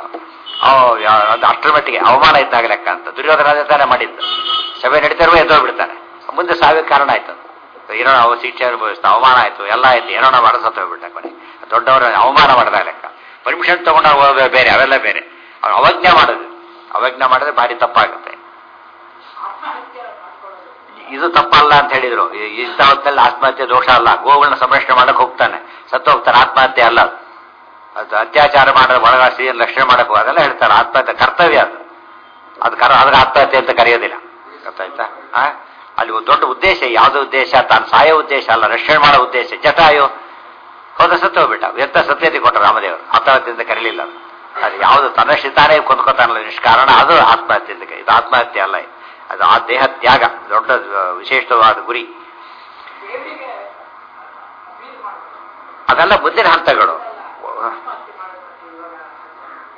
ಅದು ಅಷ್ಟರ ಮಟ್ಟಿಗೆ ಅವಮಾನ ಇದ್ದಾಗ ಲೆಕ್ಕ ಅಂತ ದುರ್ಯೋಧನ ಅದೇ ತಾನೇ ಮಾಡಿದ್ದು ಸಭೆ ನಡೀತಾರೋ ಎದ್ದು ಹೋಗ್ಬಿಡ್ತಾನೆ ಮುಂದೆ ಸಾವಿಗೆ ಕಾರಣ ಆಯ್ತು ಅದು. ಏನೋ ನಾವು ಶಿಕ್ಷೆ ಅನುಭವಿಸ್ತಾ ಅವಮಾನ ಆಯ್ತು ಎಲ್ಲ ಆಯ್ತು ಏನೋ ನಾವು ಮಾಡಿ ಸತ್ತ ಹೋಗ್ಬಿಟ್ಟ ಕೊನೆ ದೊಡ್ಡವರ ಅವಮಾನ ಮಾಡಿದಾಗ ಲೆಕ್ಕ ಪರ್ಮಿಷನ್ ತಗೊಂಡಾಗ ಹೋಗೋದು ಬೇರೆ ಅವೆಲ್ಲ ಬೇರೆ ಅವ್ರು ಅವಜ್ಞೆ ಮಾಡೋದು ಅವಜ್ಞೆ ಮಾಡಿದ್ರೆ ಭಾರಿ ತಪ್ಪಾಗುತ್ತೆ ಇದು ತಪ್ಪಲ್ಲ ಅಂತ ಹೇಳಿದ್ರು ಇ- ಇಂಥ ಹೊತ್ತಲ್ಲಿ ಆತ್ಮಹತ್ಯೆ ದೋಷ ಅಲ್ಲ ಗೋಗಳನ್ನ ಸಂರಕ್ಷಣೆ ಮಾಡಕ್ ಹೋಗ್ತಾನೆ ಸತ್ತು ಹೋಗ್ತಾನೆ ಆತ್ಮಹತ್ಯೆ ಅಲ್ಲ ಅದು. ಅದು ಅತ್ಯಾಚಾರ ಮಾಡೋ ಒಳಗ ಸ್ತ್ರೀಯನ್ನು ರಕ್ಷಣೆ ಮಾಡಕ್ ಹೋಗು. ಅದೆಲ್ಲ ಹೇಳ್ತಾರೆ ಆತ್ಮಹತ್ಯೆ ಕರ್ತವ್ಯ ಅದು ಅದು ಕರ ಅದ್ರ ಆತ್ಮಹತ್ಯೆ ಅಂತ ಕರೆಯೋದಿಲ್ಲ ಗೊತ್ತಾಯ್ತಾ ಆ? ಅಲ್ಲಿ ಒಂದು ದೊಡ್ಡ ಉದ್ದೇಶ ಯಾವ್ದು ಉದ್ದೇಶ ತಾನು ಸಾಯೋ ಉದ್ದೇಶ ಅಲ್ಲ ರಕ್ಷಣೆ ಮಾಡೋ ಉದ್ದೇಶ ಜಟಾಯು ಹೋದ ಸತ್ತು ಹೋಗ್ಬಿಟ್ಟ ಎಂತ ಸತ್ಯತೆ ಕೊಟ್ಟರು ರಾಮದೇವರು ಆತ್ಮಹತ್ಯೆ ಅಂತ ಕರೀಲಿಲ್ಲ ಅದು. ಅದು ಯಾವುದು ತನ್ನಷ್ಟು ತಾನೇ ಕೊಂದ್ಕೋತಾನಲ್ಲ ನಿಷ್ಕಾರಣ ಅದು ಆತ್ಮಹತ್ಯೆ ಅಂತ ಕರೀ- ಇದು ಆತ್ಮಹತ್ಯೆ ಅಲ್ಲ ಇದು. ಅದು ಆ ದೇಹ ತ್ಯಾಗ ದೊಡ್ಡ ಆ, ವಿಶೇಷವಾದ ಗುರಿ ಅದೆಲ್ಲ ಮುಂದಿನ ಹಂತಗಳು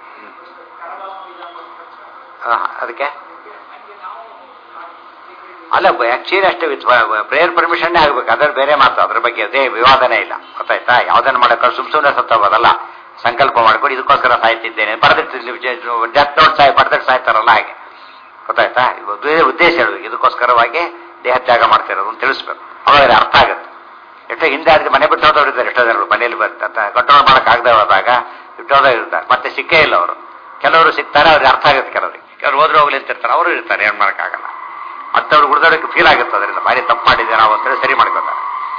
ಆ, ಅದಕ್ಕೆ ಅಲ್ಲ ಆಕ್ಚುಲಿ ಅಷ್ಟೇ ವಿತ್ ಪ್ರೇಯರ್ ಪರ್ಮಿಷನ್ನೇ ಆಗ್ಬೇಕು ಅದ್ರ ಬೇರೆ ಮಾತು ಅದ್ರ ಬಗ್ಗೆ ಅದೇ ವಿವಾದನೇ ಇಲ್ಲ ಗೊತ್ತಾಯ್ತಾ ಯಾವ್ದನ್ನ ಮಾಡಕ್ಕೆ ಸುಮ್ ಸುಮ್ಮನೆ ಸತ್ತೋಗೋದಲ್ಲ ಸಂಕಲ್ಪ ಮಾಡ್ಕೊಂಡು ಇದಕ್ಕೋಸ್ಕರ ಸಾಯ್ತಿದ್ದೇನೆ ಬರೆದಿರ್ತೀನಿ ಡೆತ್ ನೋಟ್ ಸಾಯ್ ಬರೆದಿಟ್ಟು ಸಾಯ್ತಾರಲ್ಲ ಹಾಗೆ ಗೊತ್ತಾಯ್ತಾ ಇದೇ ಉದ್ದೇಶ ಹೇಳಬೇಕು ಇದಕ್ಕೋಸ್ಕರವಾಗಿ ದೇಹ ತ್ಯಾಗ ಮಾಡ್ತಿರೋದು ಅಂತ ತಿಳಿಸ್ಬೇಕು ಅವಾಗ ಅರ್ಥ ಆಗುತ್ತೆ ಎಷ್ಟೋ ಹಿಂದೆ ಆದ್ರೆ ಮನೆ ಬಿಟ್ಟು ಹೋದವರಿದ್ದಾರೆ ಎಷ್ಟೋ ಜನರು ಮನೆಯಲ್ಲಿ ಬರ್ತಾರೆ ಕಂಟ್ರೋಲ್ ಮಾಡಕ್ ಆಗದೆ ಹೋದಾಗ ಬಿಟ್ಟು ಹೋದವರಿರ್ತಾರೆ ಮತ್ತೆ ಸಿಕ್ಕೇ ಇಲ್ಲ ಅವರು ಕೆಲವರು ಸಿಗ್ತಾರೆ ಅವ್ರಿಗೆ ಅರ್ಥ ಆಗುತ್ತೆ ಕೆಲವರಿಗೆ ಕೆಲವರು ಹೋದ್ರೆ ಹೋಗ್ಲಿ ಅಂತ ಇರ್ತಾರೆ ಅವರು ಇರ್ತಾರೆ ಏನ್ ಮಾಡಕ್ಕಾಗಲ್ಲ ಮತ್ತವ್ರು ಗುಡ್ದೋಡಕ್ಕೆ ಫೀಲ್ ಆಗುತ್ತೆ ಅದರಿಂದ ಭಾರಿ ತಪ್ಪು ಮಾಡಿದ್ದೆ ನಾವು ಅಂತೇಳಿ ಸರಿ ಮಾಡ್ಕೋತಾರೆ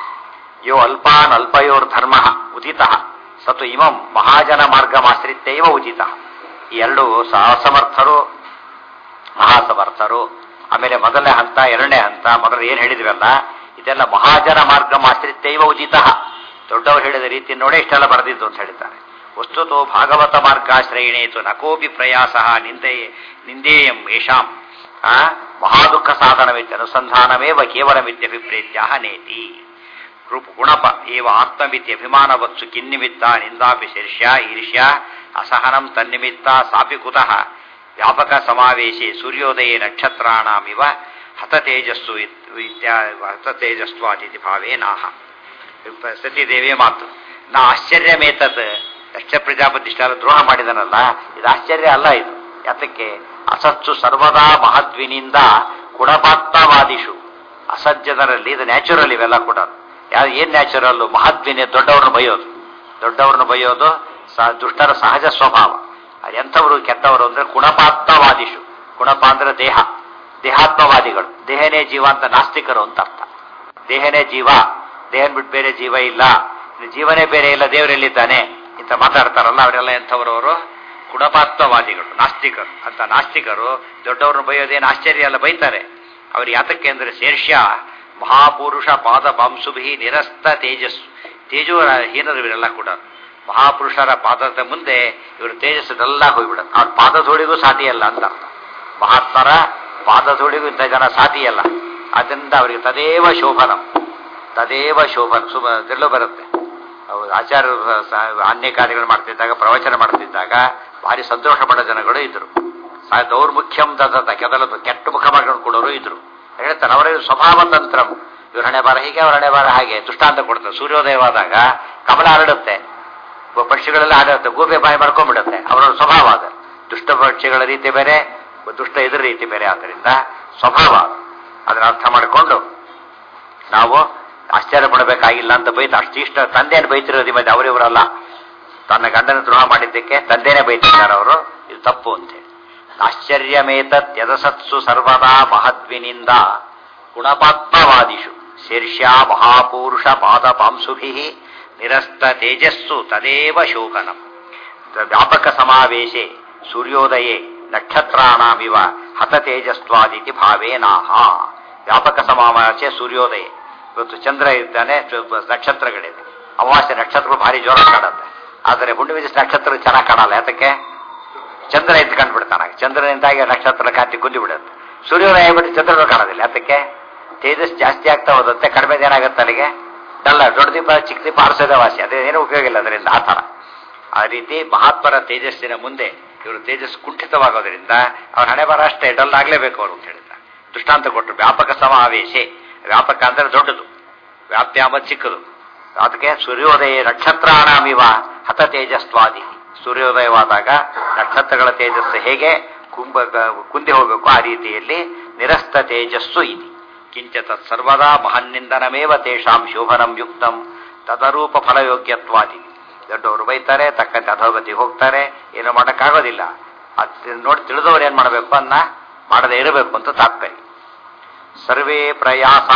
ಯೋ ಅಲ್ಪಾನ್ ಅಲ್ಪಯೋರ್ ಧರ್ಮ ಉದಿತ ಸತು ಇಮಂ ಮಹಾಜನ ಮಾರ್ಗಮಾಶ್ರಿತ್ಯೈವ ಉಚಿತ ಈ ಎರಡು ಅಸಮರ್ಥರು ಮಹಾಸಮರ್ಥರು ಆಮೇಲೆ ಮೊದಲನೇ ಹಂತ ಎರಡನೇ ಹಂತ ಮೊದಲು ಏನ್ ಹೇಳಿದ್ವಲ್ಲ ಇದೆಲ್ಲ ಮಹಾಜನ ಮಾರ್ಗಮಾಶ್ರಿತ್ಯೈವ ಉಚಿತ ದೊಡ್ಡವರು ಹೇಳಿದ ರೀತಿ ನೋಡಿ ಇಷ್ಟೆಲ್ಲ ಬರೆದಿದ್ದು ಅಂತ ಹೇಳಿದ್ದಾರೆ ವಸ್ತುತೋ ಭಾಗವತ ಮಾರ್ಗಾಶ್ರಯಣೇತು ನಕೋಪಿ ಪ್ರಯಾಸ ನಿಂದೆ ನಿಂದೇಯಂ ಯಶಾಂ ಆ ಮಹಾದುಃಖ ಸಾಧನವಿದ್ಯ ಅನುಸಂಧಾನಮೇವ ಕೇವಲಮಿತ್ಯಭಿಪ್ರೇತ್ಯ ನೇತಿ ರೂಪ ಗುಣಪ ಏವ ಆತ್ಮವಿದ್ಯ ಅಭಿಮಾನವತ್ಸು ಕಿನ್ನಿಮಿತ್ತ ನಿಂದಾಪಿ ಶೀರ್ಷ್ಯ ಈರ್ಷ್ಯ ಅಸಹನಂ ತನ್ನಿಮಿತ್ತ ಸಾಪಿ ಕುತಃ ವ್ಯಾಪಕ ಸಮಾವೇಶೆ ಸೂರ್ಯೋದಯೇ ನಕ್ಷತ್ರಾಣಾಮಿವ ಹತತೇಜಸ್ಸು ಇತ್ಯಾ ಹತತೇಜಸ್ವಾದಿತಿ ಭಾವೇನಾಹ ಸತೀದೇವಿಯ ಮಾತು ನಾ ಆಶ್ಚರ್ಯಮೇತತ್ ದಕ್ಷ ಪ್ರಜಾಪತಿ ಇಷ್ಟೆಲ್ಲ ದ್ರೋಹ ಮಾಡಿದನಲ್ಲ ಇದು ಆಶ್ಚರ್ಯ ಅಲ್ಲ ಇದು ಯಾತಕ್ಕೆ ಅಸತ್ಸು ಸರ್ವದಾ ಮಹದ್ವಿನಿಂದ ಕುಣಪಾತ್ಮವಾದಿಷು ಅಸಜ್ಜನರಲ್ಲಿ ಇದು ನ್ಯಾಚುರಲ್ ಇವೆಲ್ಲ ಕೂಡ ಯಾವ್ದು ಏನ್ ನ್ಯಾಚುರಲ್ ಮಹದ್ವಿನಿ ದೊಡ್ಡವ್ರನ್ನ ಬೈಯೋದು ದೊಡ್ಡವ್ರನ್ನ ಬೈಯೋದು ದುಷ್ಟರ ಸಹಜ ಸ್ವಭಾವ ಅದು ಎಂಥವರು ಕೆಟ್ಟವರು ಅಂದ್ರೆ ಕುಣಪಾತ್ಮವಾದಿಷು ಕುಣಪ ಅಂದ್ರೆ ದೇಹ ದೇಹಾತ್ಮವಾದಿಗಳು ದೇಹನೇ ಜೀವ ಅಂತ ನಾಸ್ತಿಕರು ಅಂತ ಅರ್ಥ ದೇಹನೇ ಜೀವ ದೇಹನ್ ಬಿಟ್ಟು ಬೇರೆ ಜೀವ ಇಲ್ಲ ಜೀವನೇ ಬೇರೆ ಇಲ್ಲ ದೇವರೆಲ್ಲಿದ್ದಾನೆ ಇಂತ ಮಾತಾಡ್ತಾರಲ್ಲ ಅವರೆಲ್ಲ ಎಂಥವರವರು ಗುಣಪಾತ್ಮವಾದಿಗಳು ನಾಸ್ತಿಕರು ಅಂತ ನಾಸ್ತಿಕರು ದೊಡ್ಡವ್ರನ್ನ ಬೈಯೋದೇನು ಆಶ್ಚರ್ಯ ಎಲ್ಲ ಬೈತಾರೆ ಅವ್ರು ಯಾತಕ್ಕೆ ಅಂದ್ರೆ ಶೇರ್ಷ್ಯ ಮಹಾಪುರುಷ ಪಾದ ಪಾಂಸುಭಿ ನಿರಸ್ತ ತೇಜಸ್ಸು ತೇಜೋ ಹೀನರು ಇವರೆಲ್ಲ ಕೂಡ ಮಹಾಪುರುಷರ ಪಾದದ ಮುಂದೆ ಇವರು ತೇಜಸ್ಸೆಲ್ಲ ಹೋಗ್ಬಿಡತ್ತೆ ಅವ್ರ ಪಾದಧೂಳಿಗೂ ಸಾಟಿಯಲ್ಲ ಅಂತ ಅರ್ಥ ಮಹಾತ್ಮರ ಪಾದಧೂಳಿಗೂ ಇಂಥ ಜನ ಸಾಟಿಯಲ್ಲ ಅದರಿಂದ ಅವರಿಗೆ ತದೇವ ಶೋಭನಂ ತದೇವ ಶೋಭನ್ ಸುಮ ಎಲ್ಲೋ ಬರುತ್ತೆ ಆಚಾರ್ಯರು ಅನ್ಯ ಕಾರ್ಯಗಳು ಮಾಡ್ತಿದ್ದಾಗ ಪ್ರವಚನ ಮಾಡ್ತಿದ್ದಾಗ ಭಾರಿ ಸಂತೋಷ ಪಡೋ ಜನಗಳು ಇದ್ರು ದೌರ್ಮುಖ್ಯಂ ದತ್ತ ಕೆದಲದು ಕೆಟ್ಟ ಮುಖ ಮಾಡ್ಕೊಂಡು ಕೊಡೋರು ಇದ್ರು ಹೇಳ್ತಾರೆ ಅವರ ಸ್ವಭಾವ ತಂತ್ರಂ ಇವ್ರ ಹಣೆ ಬಾರ ಹೀಗೆ ಅವ್ರ ಹಣೆ ಬಾರ ಹಾಗೆ ದುಷ್ಟಾಂತ ಕೊಡ್ತಾರೆ ಸೂರ್ಯೋದಯವಾದಾಗ ಕಮಲ ಹರಡುತ್ತೆ ಪಕ್ಷಿಗಳೆಲ್ಲ ಹಾಡುತ್ತೆ ಗೂಬೆ ಬಾಯಿ ಮಾಡ್ಕೊಂಡ್ಬಿಡುತ್ತೆ ಅವರ ಸ್ವಭಾವ ಅದು ದುಷ್ಟ ಪಕ್ಷಿಗಳ ರೀತಿ ಬೇರೆ ದುಷ್ಟ ಎದುರು ರೀತಿ ಬೇರೆ ಆದ್ದರಿಂದ ಸ್ವಭಾವ ಅದನ್ನ ಅರ್ಥ ಮಾಡಿಕೊಂಡು ನಾವು ಆಶ್ಚರ್ಯ ಪಡಬೇಕಾಗಿಲ್ಲ ಅಂತ ಬೈತು ಅಷ್ಟು ಇಷ್ಟ ತಂದೆಯನ್ನು ಬೈತಿರೋದು ಮತ್ತೆ ಅವರಿವರಲ್ಲ ತನ್ನ ಗಂಡನ ದ್ರೋಹ ಮಾಡಿದ್ದಕ್ಕೆ ತಂದೆನೇ ಬೈತಿದ್ದಾರೆ ಅವರು ಇದು ತಪ್ಪು ಅಂತೇಳಿ ಆಶ್ಚರ್ಯಮೇತತ್ ಯದಸತ್ಸು ಸರ್ವದಾ ಮಹದ್ವಿನಿಂದ ಗುಣಪಾತ್ಮವಾದಿಷು ಶೀರ್ಷ್ಯ ಮಹಾಪುರುಷ ಪಾದ ಪಾಂಸುಭಿ ನಿರಸ್ತ ತೇಜಸ್ಸು ತದೇವ ಶೋಕನಂ ವ್ಯಾಪಕ ಸಮಾವೇಶೆ ಸೂರ್ಯೋದಯೇ ನಕ್ಷತ್ರಾಣಾಮಿವ ಹತ ತೇಜಸ್ವಾದಿತಿ ಭಾವೇನಾಹ ವ್ಯಾಪಕ ಸಮಾವೇಶ ಸೂರ್ಯೋದಯ ಇವತ್ತು ಚಂದ್ರ ಇದ್ದಾನೆ ನಕ್ಷತ್ರಗಳಿದೆ ಅಮಾವಾಸ್ಯ ನಕ್ಷತ್ರಗಳು ಭಾರಿ ಜೋರ ಕಾಣುತ್ತೆ ಆದರೆ ಹುಣ್ಣಿಮೆ ನಕ್ಷತ್ರ ಚೆನ್ನಾಗಿ ಕಾಣಲ್ಲ ಯಾತಕ್ಕೆ ಚಂದ್ರ ಎದ್ದು ಕಂಡುಬಿಡ್ತಾನೆ ಚಂದ್ರನಿಂದಾಗಿ ನಕ್ಷತ್ರ ಕಾಂತಿ ಕುಂದಿ ಬಿಡುತ್ತೆ ಸೂರ್ಯೋದಯ ಬಿಟ್ಟು ಚಂದ್ರನು ಕಾಣೋದಿಲ್ಲ ಯಾತಕ್ಕೆ ತೇಜಸ್ ಜಾಸ್ತಿ ಆಗ್ತಾ ಹೋದಂತೆ ಕಡಿಮೆ ಏನಾಗುತ್ತೆ ಅಲ್ಲಿಗೆ ಡಲ್ಲ ದೊಡ್ಡ ದೀಪ ಚಿಕ್ಕ ದೀಪ ಆರಿಸೋದೇ ವಾಸಿ ಅದೇ ಏನೂ ಉಪಯೋಗ ಇಲ್ಲ ಅದರಿಂದ ಆ ಥರ ಆ ರೀತಿ ಮಹಾತ್ಮರ ತೇಜಸ್ಸಿನ ಮುಂದೆ ಇವರು ತೇಜಸ್ ಕುಂಠಿತವಾಗೋದ್ರಿಂದ ಅವ್ರ ಹಣೆ ಬರ ಅಷ್ಟೇ ಡಲ್ ಆಗ್ಲೇಬೇಕು ಅವರು ಅಂತ ಹೇಳಿದ ದೃಷ್ಟಾಂತ ಕೊಟ್ಟರು ವ್ಯಾಪಕ ಸಮಾವೇಶೆ ವ್ಯಾಪಕ ಅಂದ್ರೆ ದೊಡ್ಡದು ವ್ಯಾಪ್ಯ ಅಂಬ ಚಿಕ್ಕದು ಅದಕ್ಕೆ ಸೂರ್ಯೋದಯ ನಕ್ಷತ್ರಾಣಾಮಿವ ಹತ ತೇಜಸ್ವಾದಿ ಸೂರ್ಯೋದಯವಾದಾಗ ನಕ್ಷತ್ರಗಳ ತೇಜಸ್ಸು ಹೇಗೆ ಕುಂಭ ಕುಂದಿ ಹೋಗಬೇಕು ಆ ರೀತಿಯಲ್ಲಿ ನಿರಸ್ತ ತೇಜಸ್ಸು ಇದೆ ಕಿಂಚ ತತ್ ಸರ್ವದಾ ಮಹನ್ನಿಂದನಮೇವ ತೇಷಾಂ ಶೋಭನಂ ಯುಕ್ತಂ ತದರೂಪ ಫಲಯೋಗ್ಯತ್ವಾದಿ ದೊಡ್ಡವರು ಬೈತಾರೆ ತಕ್ಕಂತೆ ಅಧೋಗತಿ ಹೋಗ್ತಾರೆ ಏನು ಮಾಡೋಕ್ಕಾಗೋದಿಲ್ಲ ಅದು ನೋಡಿ ತಿಳಿದವ್ರು ಏನ್ ಮಾಡಬೇಕು ಅನ್ನ ಮಾಡದೇ ಇರಬೇಕು ಅಂತ ತಾತ್ಪರ್ಯ ಸರ್ವೇ ಪ್ರಯಾಸ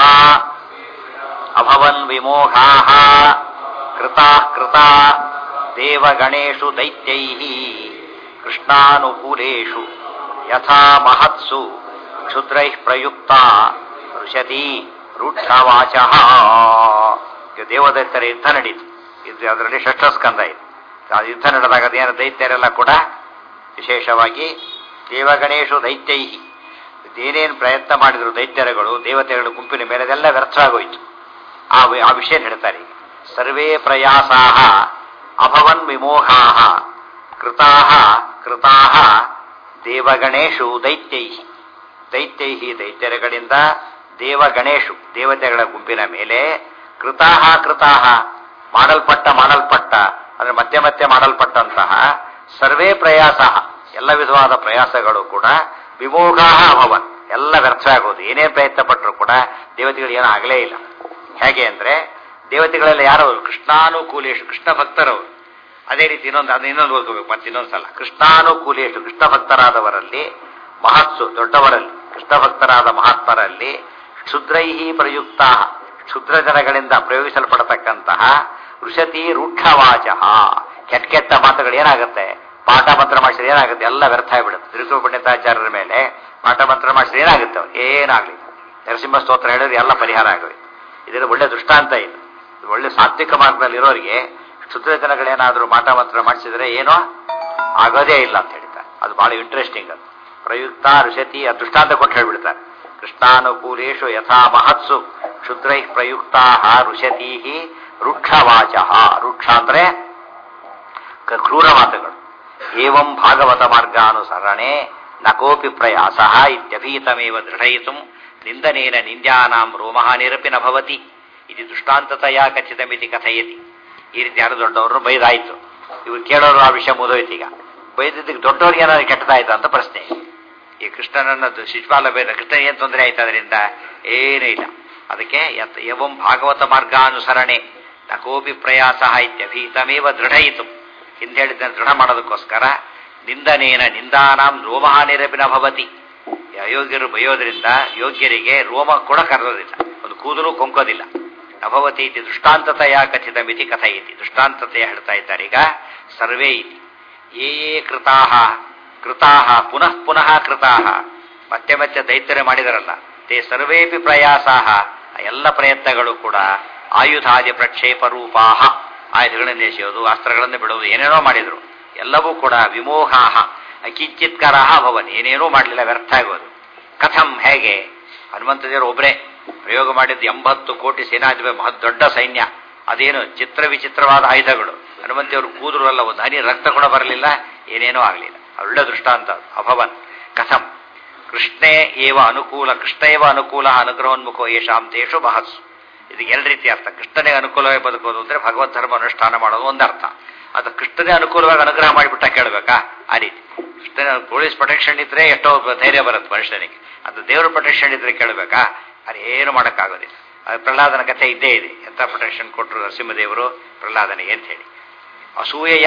ಅಭವನ್ ವಿಮೋಘಾ ಕೃತಾ ಕೃತಾ ದೇವಗಣೇಶು ದೈತ್ಯೈ ಕೃಷ್ಣಾನುಕೂಲೇಶು ಯಥಾ ಮಹತ್ಸು ಕ್ಷುದ್ರೈ ಪ್ರಯುಕ್ತ ಋಷತಿ ರೂಢವಾಚ ದೇವದೈತ್ಯರ ಯುದ್ಧ ನಡೀತು ಇದು ಅದರಲ್ಲಿ ಷಷ್ಠಸ್ಕಂದ ಇದೆ ಆ ಯುದ್ಧ ನಡೆದಾಗ ಅದೇನು ದೈತ್ಯರೆಲ್ಲ ಕೂಡ ವಿಶೇಷವಾಗಿ ದೇವಗಣೇಶು ದೈತ್ಯೈ ಏನೇನು ಪ್ರಯತ್ನ ಮಾಡಿದ್ರು ದೈತ್ಯರುಗಳು ದೇವತೆಗಳ ಗುಂಪಿನ ಮೇಲೆ ಅದೆಲ್ಲ ವ್ಯರ್ಥ ಆಗೋಯ್ತು ಆ ಆ ವಿಷಯ ಹೇಳ್ತಾರೆ ಸರ್ವೇ ಪ್ರಯಾಸಾ ಅಭವನ್ ವಿಮೋಹಾ ಕೃತಾ ಕೃತಾ ದೇವಗಣೇಶು ದೈತ್ಯೈ ದೈತ್ಯೈ ದೈತ್ಯರುಗಳಿಂದ ದೇವ ಗಣೇಶು ದೇವತೆಗಳ ಗುಂಪಿನ ಮೇಲೆ ಕೃತಾಹ ಕೃತಾಹ ಮಾಡಲ್ಪಟ್ಟ ಮಾಡಲ್ಪಟ್ಟ ಅಂದ್ರೆ ಮತ್ತೆ ಮತ್ತೆ ಮಾಡಲ್ಪಟ್ಟಂತಹ ಸರ್ವೇ ಪ್ರಯಾಸ ಎಲ್ಲ ವಿಧವಾದ ಪ್ರಯಾಸಗಳು ಕೂಡ ವಿಮೋಘಾ ಅಭವನ್ ಎಲ್ಲ ವ್ಯರ್ಥ ಆಗೋದು ಏನೇ ಪ್ರಯತ್ನ ಪಟ್ಟರು ಕೂಡ ದೇವತೆಗಳು ಏನೂ ಆಗಲೇ ಇಲ್ಲ ಹೇಗೆ ಅಂದ್ರೆ ದೇವತೆಗಳೆಲ್ಲ ಯಾರು ಕೃಷ್ಣಾನುಕೂಲೇಶು ಕೃಷ್ಣ ಭಕ್ತರವರು ಅದೇ ರೀತಿ ಇನ್ನೊಂದು ಅದು ಇನ್ನೊಂದು ಓದ್ಕೋಬೇಕು ಮತ್ತೆ ಇನ್ನೊಂದು ಸಲ ಕೃಷ್ಣಾನುಕೂಲೇಶು ಕೃಷ್ಣ ಭಕ್ತರಾದವರಲ್ಲಿ ಮಹತ್ಸು ದೊಡ್ಡವರಲ್ಲಿ ಕೃಷ್ಣ ಭಕ್ತರಾದ ಮಹಾತ್ಮರಲ್ಲಿ ಕ್ಷುದ್ರೈಹಿ ಪ್ರಯುಕ್ತ ಕ್ಷುದ್ರ ಜನಗಳಿಂದ ಪ್ರಯೋಗಿಸಲ್ಪಡತಕ್ಕಂತಹ ಋಷತಿ ರೂಢವಾಚ ಕೆಟ್ಟ ಕೆಟ್ಟ ಮಾತುಗಳು ಏನಾಗುತ್ತೆ ಪಾಠ ಮಂತ್ರ ಮಾಡಿಸಿದ್ರೆ ಏನಾಗುತ್ತೆ ಎಲ್ಲ ವ್ಯರ್ಥ ಆಗಿಬಿಡುತ್ತೆ ತಿರುಕು ಪಂಡಿತಾಚಾರ್ಯರ ಮೇಲೆ ಪಾಠ ಮಂತ್ರ ಮಾಡಿಸಿದ್ರೆ ಏನಾಗುತ್ತೆ ಅವ್ರು? ಏನಾಗ್ಲಿ ನರಸಿಂಹ ಸ್ತೋತ್ರ ಹೇಳಿದ್ರೆ ಎಲ್ಲ ಪರಿಹಾರ ಆಗೋಯ್ತು ಇದರ ಒಳ್ಳೆ ದೃಷ್ಟಾಂತ ಇದು ಇದು ಒಳ್ಳೆ ಸಾತ್ವಿಕ ಮಾರ್ಗದಲ್ಲಿ ಇರೋರಿಗೆ ಕ್ಷುದ್ರ ಜನಗಳೇನಾದರೂ ಮಾಟ ಮಂತ್ರ ಮಾಡಿಸಿದ್ರೆ ಏನೋ ಆಗೋದೇ ಇಲ್ಲ ಅಂತ ಹೇಳ್ತಾರೆ ಅದು ಬಹಳ ಇಂಟ್ರೆಸ್ಟಿಂಗ್ ಅದು ಪ್ರಯುಕ್ತ ಋಷತಿ ಆ ದೃಷ್ಟಾಂತ ಕೊಟ್ಟು ಹೇಳ್ಬಿಡ್ತಾರೆ ಕೃಷ್ಣಾನುಕೂಲೇಶು ಯಥಾ ಮಹತ್ಸು ಕ್ಷುದ್ರೈ ಪ್ರಯುಕ್ತಾ ಋಷತೀ ರುಕ್ಷವಾಚ ರುಕ್ಷ ಅಂದ್ರೆ ಕ- ಕ್ರೂರ ಮಾತುಗಳು ಏವಂ ಭಾಗವತ ಮಾರ್ಗಾನುಸರಣೆ ನ ಕೋಪಿ ಪ್ರಯಾಸ ಇತ್ಯಭೀತಮೇವ ದೃಢಯಿತು ನಿಂದನೇನ ನಿಂದ್ಯಾನಾಂ ರೋಮಹಾನಿರಪಿ ನ ಭವತಿ ಇದು ದೃಷ್ಟಾಂತತೆಯ ಖಚಿತಮಿತಿ ಕಥಯತಿ ಈ ರೀತಿ ಯಾರು ದೊಡ್ಡವರು ಬೈದಾಯ್ತು ಇವ್ರು ಕೇಳೋರು ಆ ವಿಷಯ ಮುದೋಯ್ತು ಈಗ ಬೈದಿದ್ದಕ್ಕೆ ದೊಡ್ಡವ್ರಿಗೆ ಏನಾದ್ರು ಕೆಟ್ಟದಾಯ್ತು ಅಂತ ಪ್ರಶ್ನೆ ಈ ಕೃಷ್ಣನನ್ನ ದು- ಶಿಶುಪಾಲ ಬೈದ ಕೃಷ್ಣ ಏನ್ ತೊಂದರೆ ಆಯ್ತು ಅದರಿಂದ ಏನೂ ಇಲ್ಲ ಅದಕ್ಕೆ ಯತ್- ಏವಂ ಭಾಗವತ ಮಾರ್ಗಾನುಸರಣೆ ನ ಕೋಪಿ ಪ್ರಯಾಸ ಇತ್ಯಭೀತಮೇವ ದೃಢಯಿತು ಹಿಂದೆ ಹೇಳಿದ್ದನ್ನು ದೃಢ ಮಾಡೋದಕ್ಕೋಸ್ಕರ ನಿಂದನೇನ ನಿಂದಾನಾಂ ರೋಮಹಾನಿರಪಿನ ಭವತಿ ಈ ಅಯೋಗ್ಯರು ಬೈಯೋದ್ರಿಂದ ಯೋಗ್ಯರಿಗೆ ರೋಮ ಕೂಡ ಕರೆದೋದಿಲ್ಲ ಒಂದು ಕೂದಲು ಕೊಂಕೋದಿಲ್ಲ ನಭವತಿ ಇತಿ ದೃಷ್ಟಾಂತತೆಯ ಖಚಿತ ಮಿತಿ ಕಥ ಇತಿ ದೃಷ್ಟಾಂತತೆಯ ಹೇಳ್ತಾ ಇದ್ದಾರೆ ಈಗ ಸರ್ವೇ ಇತಿ ಯೇ ಯೇ ಕೃತಾಹ ಕೃತಾಹ ಪುನಃ ಪುನಃ ಕೃತಾಹ ಮತ್ತೆ ಮತ್ತೆ ದೈತ್ಯರೇ ಮಾಡಿದರಲ್ಲ ತೇ ಸರ್ವೇಪಿ ಪ್ರಯಾಸಾಹ ಆ ಎಲ್ಲ ಪ್ರಯತ್ನಗಳು ಕೂಡ ಆಯುಧಾದಿ ಪ್ರಕ್ಷೇಪ ರೂಪಾಹ ಆಯುಧಗಳನ್ನು ಎಸೆಯೋದು ಅಸ್ತ್ರಗಳನ್ನು ಬಿಡೋದು ಏನೇನೋ ಮಾಡಿದ್ರು ಎಲ್ಲವೂ ಕೂಡ ವಿಮೋಹಾಹ ಕಿಂಚಿತ್ಕರಾಹ ಭವನ್ ಏನೇನೂ ಮಾಡಲಿಲ್ಲ ವ್ಯರ್ಥ ಆಗೋದು ಕಥಂ ಹೇಗೆ ಹನುಮಂತ ದೇವರು ಒಬ್ಬರೇ ಪ್ರಯೋಗ ಮಾಡಿದ್ದು ಎಂಬತ್ತು ಕೋಟಿ ಸೇನಾಧಿಪತಿ ಮಹತ್ ದೊಡ್ಡ ಸೈನ್ಯ ಅದೇನು ಚಿತ್ರ ವಿಚಿತ್ರವಾದ ಆಯುಧಗಳು ಹನುಮಂತಿಯವರು ಕೂದಲು ಅಲ್ಲ ಒಂದು ಹನಿ ರಕ್ತ ಕೂಡ ಬರಲಿಲ್ಲ ಏನೇನೋ ಆಗಲಿಲ್ಲ ಒಳ್ಳೆ ದೃಷ್ಟಾಂತ ಅಭವನ್ ಕಥಂ ಕೃಷ್ಣೇ ಏವ ಅನುಕೂಲ ಕೃಷ್ಣ ಏವ ಅನುಕೂಲ ಅನುಗ್ರಹೋನ್ಮುಖೋ ಯಶಾಂ ತೇಷು ಮಹತ್ಸು ಇದು ಎರಡು ರೀತಿ ಅರ್ಥ ಕೃಷ್ಣನೇ ಅನುಕೂಲವಾಗಿ ಬದುಕೋದು ಅಂದ್ರೆ ಭಗವತ್ ಧರ್ಮ ಅನುಷ್ಠಾನ ಮಾಡೋದು ಒಂದರ್ಥ ಅದು ಕೃಷ್ಣನೇ ಅನುಕೂಲವಾಗಿ ಅನುಗ್ರಹ ಮಾಡಿಬಿಟ್ಟ ಕೇಳಬೇಕಾ ಆ ರೀತಿ ಕೃಷ್ಣನ ಪೊಲೀಸ್ ಪ್ರೊಟೆಕ್ಷನ್ ಇದ್ರೆ ಎಷ್ಟೋ ಧೈರ್ಯ ಬರುತ್ತೆ ಮನುಷ್ಯನಿಗೆ ಅದು ದೇವರ ಪ್ರೊಟೆಕ್ಷನ್ ಇದ್ರೆ ಕೇಳಬೇಕಾ ಅದು ಏನು ಮಾಡೋಕ್ಕಾಗೋದಿಲ್ಲ ಅದು ಪ್ರಹ್ಲಾದನ ಕಥೆ ಇದ್ದೇ ಇದೆ ಎಂಥ ಪ್ರೊಟೆಕ್ಷನ್ ಕೊಟ್ಟರು ನರಸಿಂಹದೇವರು ಪ್ರಹ್ಲಾದನಿಗೆ ಅಂತ ಹೇಳಿ ಅಸೂಯೆಯ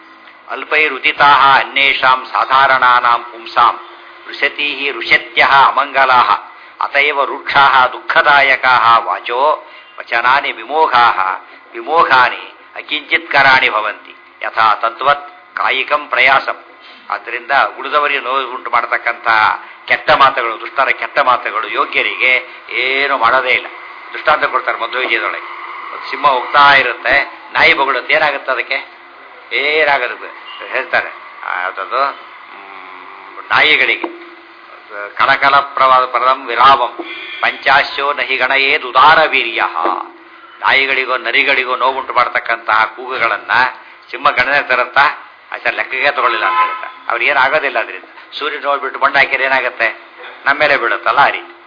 ಅಲ್ಪೈರುದಿತಾ ಅನ್ಯೇಷಾಂ ಸಾಧಾರಣಾನಾಂ ಪುಂಸಾಂ ಋಷತೀ ಋಷತ್ಯ ಅಮಂಗಲಾ ಅತಯವ ರೂಕ್ಷಾ ದುಃಖದಾಯಕಾ ವಾಚೋ ವಚನಾನಿ ವಿಮೋಘಾ ವಿಮೋಘಾನಿ ಅಕಿಂಚಿತ್ಕರಾಣಿ ಭವಂತಿ ಯಥಾ ತದ್ವತ್ ಕಾಯಿಕಂ ಪ್ರಯಾಸಂ ಆದ್ದರಿಂದ ಉಳಿದವರಿಗೆ ನೋವು ಉಂಟು ಮಾಡತಕ್ಕಂಥ ಕೆಟ್ಟ ಮಾತುಗಳು ದುಷ್ಟರ ಕೆಟ್ಟ ಮಾತುಗಳು ಯೋಗ್ಯರಿಗೆ ಏನು ಮಾಡೋದೇ ಇಲ್ಲ ದೃಷ್ಟಾಂತ ಕೊಡ್ತಾರೆ ಮಧ್ವ ವಿಜಯದೊಳಗೆ ಒಂದು ಸಿಂಹ ಹೋಗ್ತಾ ಇರುತ್ತೆ ನಾಯಿ ಬೊಗಳುತ್ತೆ ಏನಾಗುತ್ತೆ ಅದಕ್ಕೆ ಏನಾಗದು ಹೇಳ್ತಾರೆ ಆ, ಅದದು ಮ್, ನಾಯಿಗಳಿಗೆ ಕಳಕಲ ಪ್ರವಾದ ಪರಂ ವಿರಾಮಂ ಪಂಚಾಶ್ಯೋ ನಹಿ ಗಣಯೇದ್ ಉದಾರ ವೀರ್ಯ ನಾಯಿಗಳಿಗೋ ನರಿಗಳಿಗೋ ನೋವುಂಟು ಮಾಡತಕ್ಕಂತಹ ಕೂಗುಗಳನ್ನ ಸಿಂಹ ಗಣನೆ ತರುತ್ತಾ ಆಚಾರ ಲೆಕ್ಕಕ್ಕೆ ತಗೊಳ್ಳಿಲ್ಲ ಅಂತ ಹೇಳ್ತಾರೆ ಅವ್ರು ಏನಾಗೋದಿಲ್ಲ ಅದರಿಂದ ಸೂರ್ಯ ನೋಡ್ಬಿಟ್ಟು ಮಣ್ಣು ಹಾಕಿದ್ರೆ ಏನಾಗುತ್ತೆ ನಮ್ಮ ಮೇಲೆ ಬೀಳುತ್ತಲ್ಲ ಆ ರೀತಿ